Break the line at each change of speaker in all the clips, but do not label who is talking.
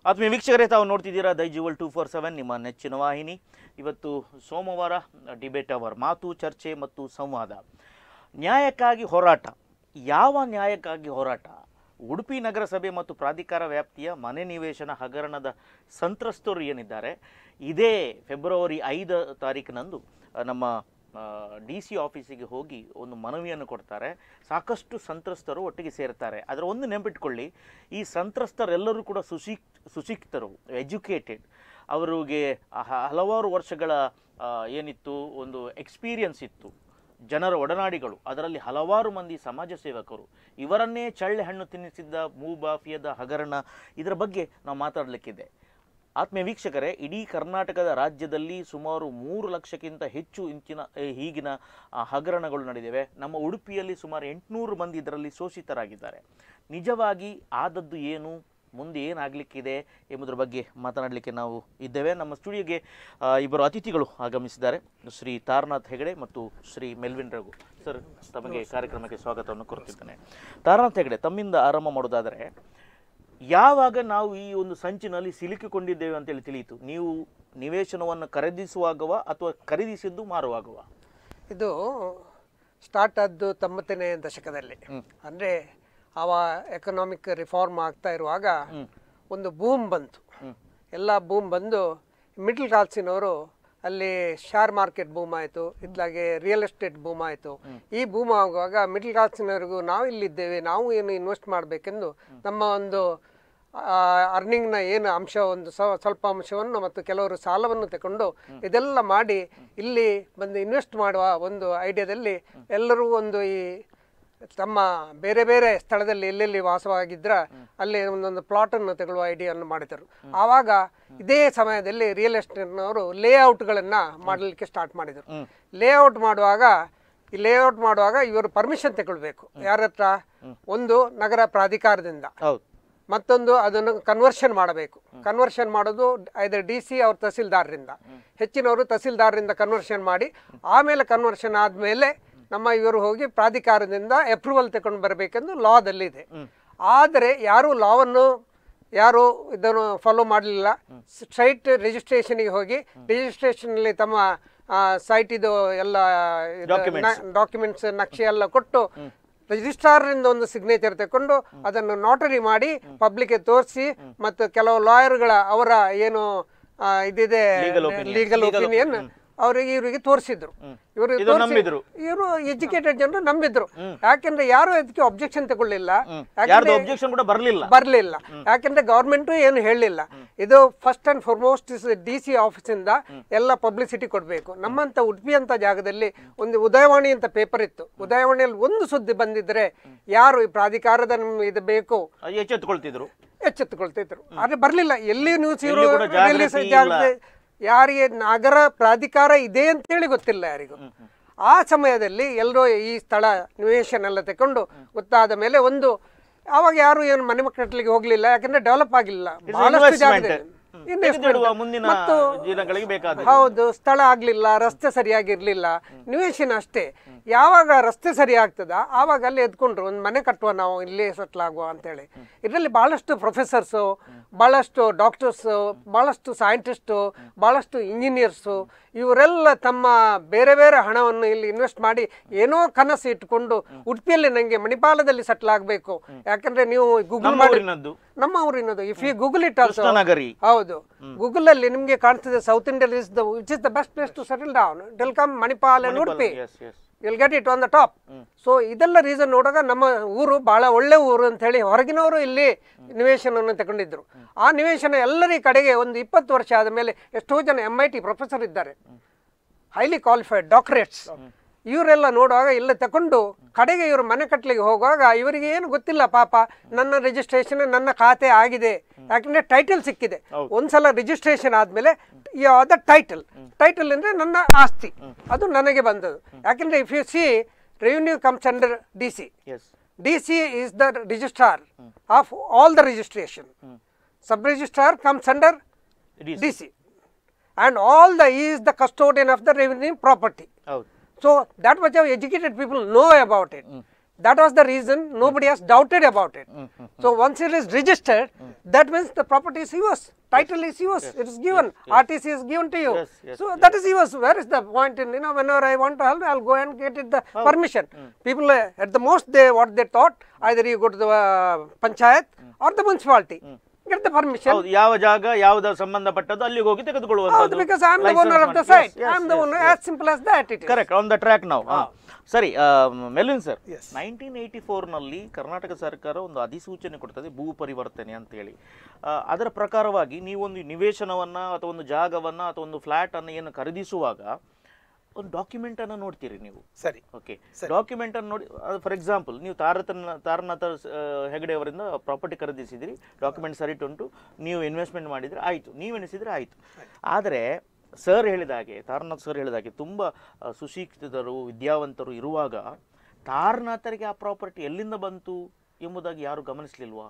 ಆತ್ಮೀಯ ವೀಕ್ಷಕರೇ ತಾವು ನೋಡ್ತಿದ್ದೀರಾ ದೈಜಿವಲ್ ಟೂ ಫೋರ್ ಸೆವೆನ್ ನಿಮ್ಮ ನೆಚ್ಚಿನ ವಾಹಿನಿ ಇವತ್ತು ಸೋಮವಾರ ಡಿಬೇಟ್ ಅವರ್ ಮಾತು ಚರ್ಚೆ ಮತ್ತು ಸಂವಾದ ನ್ಯಾಯಕ್ಕಾಗಿ ಹೋರಾಟ ಯಾವ ನ್ಯಾಯಕ್ಕಾಗಿ ಹೋರಾಟ ಉಡುಪಿ ನಗರಸಭೆ ಮತ್ತು ಪ್ರಾಧಿಕಾರ ವ್ಯಾಪ್ತಿಯ ಮನೆ ನಿವೇಶನ ಹಗರಣದ ಸಂತ್ರಸ್ತರು ಏನಿದ್ದಾರೆ ಇದೇ ಫೆಬ್ರವರಿ ಐದು ತಾರೀಕಿನಂದು ಆ, ನಮ್ಮ ಡಿ ಸಿ ಆಫೀಸಿಗೆ ಹೋಗಿ ಒಂದು ಮನವಿಯನ್ನು ಕೊಡ್ತಾರೆ ಸಾಕಷ್ಟು ಸಂತ್ರಸ್ತರು ಒಟ್ಟಿಗೆ ಸೇರ್ತಾರೆ ಅದರ ಒಂದು ನೆನಪಿಟ್ಕೊಳ್ಳಿ ಈ ಸಂತ್ರಸ್ತರೆಲ್ಲರೂ ಕೂಡ ಸುಶಿಕ್ ಸುಶಿಕ್ತರು ಎಜುಕೇಟೆಡ್ ಅವರಿಗೆ ಹ- ಹಲವಾರು ವರ್ಷಗಳ ಆ, ಏನಿತ್ತು ಒಂದು ಎಕ್ಸ್ಪೀರಿಯನ್ಸ್ ಇತ್ತು ಜನರ ಒಡನಾಡಿಗಳು ಅದರಲ್ಲಿ ಹಲವಾರು ಮಂದಿ ಸಮಾಜ ಸೇವಕರು ಇವರನ್ನೇ ಚಳ್ಳೆ ಹಣ್ಣು ತಿನ್ನಿಸಿದ್ದ ಮೂಬಾಫಿಯದ ಹಗರಣ ಇದರ ಬಗ್ಗೆ ನಾವು ಮಾತಾಡಲಿಕ್ಕಿದೆ ಆತ್ಮೀಯ ವೀಕ್ಷಕರೇ ಇಡೀ ಕರ್ನಾಟಕದ ರಾಜ್ಯದಲ್ಲಿ ಸುಮಾರು ಮೂರು ಲಕ್ಷಕ್ಕಿಂತ ಹೆಚ್ಚು ಇಂಚಿನ ಏ, ಈಗಿನ ಆ, ಹಗರಣಗಳು ನಡೆದಿವೆ ನಮ್ಮ ಉಡುಪಿಯಲ್ಲಿ ಸುಮಾರು ಎಂಟುನೂರು ಮಂದಿ ಇದರಲ್ಲಿ ಶೋಷಿತರಾಗಿದ್ದಾರೆ ನಿಜವಾಗಿ ಆದದ್ದು ಏನು ಮುಂದೆ ಏನಾಗಲಿಕ್ಕಿದೆ ಎಂಬುದರ ಬಗ್ಗೆ ಮಾತನಾಡಲಿಕ್ಕೆ ನಾವು ಇದ್ದೇವೆ ನಮ್ಮ ಸ್ಟುಡಿಯೋಗೆ ಆ, ಇಬ್ಬರು ಅತಿಥಿಗಳು ಆಗಮಿಸಿದ್ದಾರೆ ಶ್ರೀ ತಾರನಾಥ್ ಹೆಗಡೆ ಮತ್ತು ಶ್ರೀ ಮೆಲ್ವಿನ್ ರಘು ಸರ್ ತಮಗೆ ಕಾರ್ಯಕ್ರಮಕ್ಕೆ ಸ್ವಾಗತವನ್ನು ಕೋರುತ್ತಿದ್ದೇನೆ ತಾರನಾಥ್ ಹೆಗಡೆ ತಮ್ಮಿಂದ ಆರಂಭ ಮಾಡೋದಾದರೆ ಯಾವಾಗ ನಾವು ಈ ಒಂದು ಸಂಚಿನಲ್ಲಿ ಸಿಲುಕಿಕೊಂಡಿದ್ದೇವೆ ಅಂತೇಳಿ ತಿಳಿಯಿತು ನೀವು ನಿವೇಶನವನ್ನು ಖರೀದಿಸುವಾಗವ ಅಥವಾ ಖರೀದಿಸಿದ್ದು ಮಾರುವಾಗವ
ಇದು ಸ್ಟಾರ್ಟ್ ಆದ್ದು ತೊಂಬತ್ತನೇ ದಶಕದಲ್ಲಿ ಅಂದರೆ ಅವ ಎಕನಾಮಿಕ್ ರಿಫಾರ್ಮ್ ಆಗ್ತಾ ಇರುವಾಗ ಒಂದು ಬೂಮ್ ಬಂತು ಎಲ್ಲ ಬೂಮ್ ಬಂದು ಮಿಡ್ಲ್ ಕ್ಲಾಸಿನವರು ಅಲ್ಲಿ ಶೇರ್ ಮಾರ್ಕೆಟ್ ಬೂಮ್ ಆಯಿತು ಇದ್ಲಾಗೆ ರಿಯಲ್ ಎಸ್ಟೇಟ್ ಬೂಮ್ ಆಯಿತು ಈ ಬೂಮ್ ಆಗುವಾಗ ಮಿಡ್ಲ್ ಕ್ಲಾಸಿನವರಿಗೂ ನಾವು ಇಲ್ಲಿದ್ದೇವೆ ನಾವು ಏನು ಇನ್ವೆಸ್ಟ್ ಮಾಡಬೇಕೆಂದು ನಮ್ಮ ಒಂದು ಅರ್ನಿಂಗ್ನ ಏನು ಅಂಶ ಒಂದು ಸ್ವ- ಸ್ವಲ್ಪ ಅಂಶವನ್ನು ಮತ್ತು ಕೆಲವರು ಸಾಲವನ್ನು ತಗೊಂಡು ಇದೆಲ್ಲ ಮಾಡಿ ಇಲ್ಲಿ ಬಂದು ಇನ್ವೆಸ್ಟ್ ಮಾಡುವ ಒಂದು ಐಡಿಯಾದಲ್ಲಿ ಎಲ್ಲರೂ ಒಂದು ಈ ತಮ್ಮ ಬೇರೆ ಬೇರೆ ಸ್ಥಳದಲ್ಲಿ ಎಲ್ಲೆಲ್ಲಿ ವಾಸವಾಗಿದ್ರ ಅಲ್ಲಿ ಒಂದೊಂದು ಪ್ಲಾಟನ್ನು ತಗೊಳ್ಳುವ ಐಡಿಯಾವನ್ನು ಮಾಡಿದರು ಆವಾಗ ಇದೇ ಸಮಯದಲ್ಲಿ ರಿಯಲ್ ಎಸ್ಟೇಟ್ನವರು ಲೇಔಟ್ಗಳನ್ನು ಮಾಡಲಿಕ್ಕೆ ಸ್ಟಾರ್ಟ್ ಮಾಡಿದರು ಲೇಔಟ್ ಮಾಡುವಾಗ ಈ ಲೇಔಟ್ ಮಾಡುವಾಗ ಇವರು ಪರ್ಮಿಷನ್ ತಗೊಳ್ಬೇಕು ಯಾರ ಹತ್ರ ಒಂದು ನಗರ ಪ್ರಾಧಿಕಾರದಿಂದ
ಹೌದು
ಮತ್ತೊಂದು ಅದನ್ನು ಕನ್ವರ್ಷನ್ ಮಾಡಬೇಕು ಕನ್ವರ್ಷನ್ ಮಾಡೋದು ಐದರ್ ಡಿ ಸಿ ಅವ್ರ ತಹಸೀಲ್ದಾರರಿಂದ ಹೆಚ್ಚಿನವರು ತಹಸೀಲ್ದಾರರಿಂದ ಕನ್ವರ್ಷನ್ ಮಾಡಿ ಆಮೇಲೆ ಕನ್ವರ್ಷನ್ ಆದಮೇಲೆ ನಮ್ಮ ಇವರು ಹೋಗಿ ಪ್ರಾಧಿಕಾರದಿಂದ ಅಪ್ರೂವಲ್ ತಗೊಂಡು ಬರಬೇಕೆಂದು ಲಾದಲ್ಲಿದೆ ಆದರೆ ಯಾರು ಲಾವನ್ನು ಯಾರು ಇದನ್ನು ಫಾಲೋ ಮಾಡಲಿಲ್ಲ ಸ್ಟ್ರೈಟ್ ರಿಜಿಸ್ಟ್ರೇಷನ್ಗೆ ಹೋಗಿ ರಿಜಿಸ್ಟ್ರೇಷನಲ್ಲಿ ತಮ್ಮ ಸೈಟ್ ಇದು ಎಲ್ಲ ಡಾಕ್ಯುಮೆಂಟ್ಸ್ ನಕ್ಷೆ ಎಲ್ಲ ಕೊಟ್ಟು ರಿಜಿಸ್ಟ್ರಾರ್ರಿಂದ ಒಂದು ಸಿಗ್ನೇಚರ್ ತಗೊಂಡು ಅದನ್ನು ನೋಟರಿ ಮಾಡಿ ಪಬ್ಲಿಕ್ಗೆ ತೋರಿಸಿ ಮತ್ತು ಕೆಲವು ಲಾಯರ್ಗಳ ಅವರ ಏನು ಆ, ಇದಿದೆ ಲೀಗಲ್ ಒಪಿನಿಯನ್ ಅವರಿಗೆ ಇವರಿಗೆ ತೋರಿಸಿದ್ರು ಇವರು
ಇದು ನಂಬಿದ್ರು.
ಇವರು ಎಜುಕೇಟೆಡ್ ಜನರು ನಂಬಿದ್ರು ಯಾಕೆಂದ್ರೆ ಯಾರು ಇದಕ್ಕೆ ಒಬ್ಜೆಕ್ಷನ್ ತಗೊಳ್ಳಿಲ್ಲ
ಯಾರ್ದು ಒಬ್ಜೆಕ್ಷನ್ ಕೂಡ ಬರಲಿಲ್ಲ
ಬರಲಿಲ್ಲ ಯಾಕೆಂದ್ರೆ ಗೌರ್ಮೆಂಟು ಏನು ಹೇಳಲಿಲ್ಲ ಇದು first and foremost D C ಆಫೀಸಿಂದ ಎಲ್ಲ ಪಬ್ಲಿಸಿಟಿ ಕೊಡಬೇಕು ನಮ್ಮಂತ ಉಡುಪಿ ಅಂತ ಜಾಗದಲ್ಲಿ ಒಂದು ಉದಯವಾಣಿ ಅಂತ ಪೇಪರ್ ಇತ್ತು ಉದಯವಾಣಿಯಲ್ಲಿ ಒಂದು ಸುದ್ದಿ ಬಂದಿದ್ರೆ ಯಾರು ಈ ಪ್ರಾಧಿಕಾರದ ನಮ್ಗೆ ಇದು ಬೇಕು
ಅದು ಎಚ್ಚೆತ್ತುಕೊಳ್ತಿದ್ರು
ಎಚ್ಚೆತ್ತುಕೊಳ್ತಿದ್ರು ಆದ್ರೆ ಬರ್ಲಿಲ್ಲ ಎಲ್ಲಿ ನ್ಯೂಸ್
ಎಲ್ಲಿ ಕೂಡ ಜಾಗೃತಿ ಇಲ್ಲ.
ಯಾರಿಗೆ ನಗರ ಪ್ರಾಧಿಕಾರ ಇದೆ ಅಂತೇಳಿ ಗೊತ್ತಿಲ್ಲ ಯಾರಿಗೂ ಆ ಸಮಯದಲ್ಲಿ ಎಲ್ಲರೂ ಈ ಸ್ಥಳ ನಿವೇಶನ ಎಲ್ಲ ತಕೊಂಡು ಗೊತ್ತಾದ ಮೇಲೆ ಒಂದು ಆವಾಗ ಯಾರು ಏನು ಮನೆ ಕಟ್ಟಲಿಕ್ಕೆ ಹೋಗ್ಲಿಲ್ಲ ಯಾಕಂದ್ರೆ ಡೆವಲಪ್ ಆಗಿಲ್ಲ ಬಹಳಷ್ಟು
investment.
ಜಾಗದಲ್ಲಿ
ಹ್ಮ್.
Investment.
ತೆಗೆದಿಡುವ ಮುಂದಿನ
ಮತ್ತು
ದಿನಗಳಿಗೆ ಬೇಕಾದ
ಹೌದು ಸ್ಥಳ ಆಗ್ಲಿಲ್ಲ ರಸ್ತೆ ಸರಿಯಾಗಿರ್ಲಿಲ್ಲ ನಿವೇಶನ ಅಷ್ಟೇ ಯಾವಾಗ ರಸ್ತೆ ಸರಿ ಆಗ್ತದ ಆವಾಗ ಅಲ್ಲಿ ಎದ್ಕೊಂಡ್ರು ಒಂದು ಮನೆ ಕಟ್ಟುವ ನಾವು ಇಲ್ಲೇ ಸೆಟ್ಲ್ ಆಗುವ ಅಂತೇಳಿ ಇದರಲ್ಲಿ ಬಹಳಷ್ಟು ಪ್ರೊಫೆಸರ್ಸು ಬಹಳಷ್ಟು ಡಾಕ್ಟರ್ಸು ಬಹಳಷ್ಟು ಸೈಂಟಿಸ್ಟು ಬಹಳಷ್ಟು ಇಂಜಿನಿಯರ್ಸು ಇವರೆಲ್ಲ ತಮ್ಮ ಬೇರೆ ಬೇರೆ ಹಣವನ್ನು ಇಲ್ಲಿ ಇನ್ವೆಸ್ಟ್ ಮಾಡಿ ಏನೋ ಕನಸು ಇಟ್ಕೊಂಡು ಉಡುಪಿಯಲ್ಲಿ ನನಗೆ ಮಣಿಪಾಲದಲ್ಲಿ ಸೆಟ್ಲ್ ಆಗಬೇಕು ಯಾಕಂದ್ರೆ ನೀವು ಗೂಗಲ್
ನಮ್ಮ
ಮಾಡಿ
ಊರಿನದ್ದು
ನಮ್ಮ ಊರಿನದು if you Google it also
Krishnanagari
ಹೌದು ಗೂಗಲ್ ಅಲ್ಲಿ ನಿಮಗೆ ಕಾಣ್ತದೆ south India is the which is the best place to settle down it come Manipal and Udupi
yes yes
will get it on the top so ಇದೆಲ್ಲ ರೀಸನ್ ನೋಡುವಾಗ ನಮ್ಮ ಊರು ಬಹಳ ಒಳ್ಳೆ ಊರು ಅಂತ ಹೇಳಿ ಹೊರಗಿನವರು ಇಲ್ಲಿ ನಿವೇಶನವನ್ನು ತಗೊಂಡಿದ್ರು ಆ ನಿವೇಶನ ಎಲ್ಲರ ಕಡೆಗೆ ಒಂದು ಇಪ್ಪತ್ತು ವರ್ಷ ಆದ ಮೇಲೆ ಎಷ್ಟೋ ಜನ ಎಂ ಐ ಟಿ ಪ್ರೊಫೆಸರ್ ಇದ್ದಾರೆ ಹೈಲಿ ಕ್ವಾಲಿಫೈಡ್ ಡಾಕ್ಟರೇಟ್ಸ್ ಇವರೆಲ್ಲ ನೋಡುವಾಗ ಇಲ್ಲ ತಕೊಂಡು ಕಡೆಗೆ ಇವರು ಮನೆ ಕಟ್ಟಲಿಕ್ಕೆ ಹೋಗುವಾಗ ಇವರಿಗೆ ಏನು ಗೊತ್ತಿಲ್ಲ ಪಾಪ ನನ್ನ ರಿಜಿಸ್ಟ್ರೇಷನ್ ನನ್ನ ಖಾತೆ ಆಗಿದೆ ಯಾಕಂದ್ರೆ ಟೈಟಲ್ ಸಿಕ್ಕಿದೆ ಒಂದ್ಸಲ ರಿಜಿಸ್ಟ್ರೇಷನ್ ಆದ್ಮೇಲೆ ಯಾವ್ದ ಟೈಟಲ್ ಟೈಟಲ್ ಅಂದ್ರೆ ನನ್ನ ಆಸ್ತಿ ಅದು ನನಗೆ ಬಂದದ್ದು ಯಾಕಂದ್ರೆ if you see revenue comes under D C
yes
D C is the registrar of all the registration sub registrar comes under D C and all the he is the custodian of the revenue property
ಹೌದು
so that much of educated people know about it That was the reason nobody has doubted about it. So once it is registered, that means the property is yours. Title is yours. It is given. RTC is given to you.
Yes, yes,
so that is yours. Where is the point in you know whenever I want to help, I'll go and get it the permission. People uh, at the most they what they thought either you go to the uh, panchayat or the municipality, get the permission.
ಹೌದು ಯಾವ ಜಾಗ ಯಾವ್ದ ಸಂಬಂಧಪಟ್ಟದ್ದು ಅಲ್ಲಿಗೆ ಹೋಗಿ
Howದು,
ತೆಗೆದುಕೊಳ್ಳುವಂಥದ್ದು
because I am the owner of the site. I am the owner. As simple as that it is.
Correct on the track ನಾವು ಸರಿ ಮೆಲ್ವಿನ್ ಸರ್ ನೈನ್ಟೀನ್ ಏಯ್ಟಿ ಫೋರ್ನಲ್ಲಿ ಕರ್ನಾಟಕ ಸರ್ಕಾರ ಒಂದು ಅಧಿಸೂಚನೆ ಕೊಡ್ತದೆ ಭೂ ಪರಿವರ್ತನೆ ಅಂತೇಳಿ ಆ, ಅದರ ಪ್ರಕಾರವಾಗಿ ನೀವೊಂದು ನಿವೇಶನವನ್ನ ಅಥವಾ ಒಂದು ಜಾಗವನ್ನ ಅಥವಾ ಒಂದು ಫ್ಲಾಟ್ ಅನ್ನು ಏನು ಖರೀದಿಸುವಾಗ ಒಂದು ಡಾಕ್ಯುಮೆಂಟ್ ಅನ್ನು ನೋಡ್ತೀರಿ ನೀವು
ಸರಿ
ಓಕೆ ಡಾಕ್ಯುಮೆಂಟ್ ಅನ್ನು ನೋಡಿ ಫಾರ್ ಎಕ್ಸಾಂಪಲ್ ನೀವು ತಾರತನ ತಾರನಾಥ ಆ, ಹೆಗಡೆ ಅವರಿಂದ ಪ್ರಾಪರ್ಟಿ ಖರೀದಿಸಿದಿರಿ ಡಾಕ್ಯುಮೆಂಟ್ ಸರಿಟ್ ಉಂಟು ನೀವು ಇನ್ವೆಸ್ಟ್ಮೆಂಟ್ ಮಾಡಿದ್ರೆ ಆಯಿತು ನೀವು ಎನಿಸಿದ್ರೆ ಆಯಿತು ಆದರೆ ಸರ್ ಹೇಳಿದ ಹಾಗೆ ತಾರನಾಥ್ ಸರ್ ಹೇಳಿದ ಹಾಗೆ ತುಂಬ ಆ, ಸುಶಿಕ್ಷಿತರು ವಿದ್ಯಾವಂತರು ಇರುವಾಗ ತಾರನಾಥರಿಗೆ ಆ ಪ್ರಾಪರ್ಟಿ ಎಲ್ಲಿಂದ ಬಂತು ಎಂಬುದಾಗಿ ಯಾರು ಗಮನಿಸಲಿಲ್ವಾ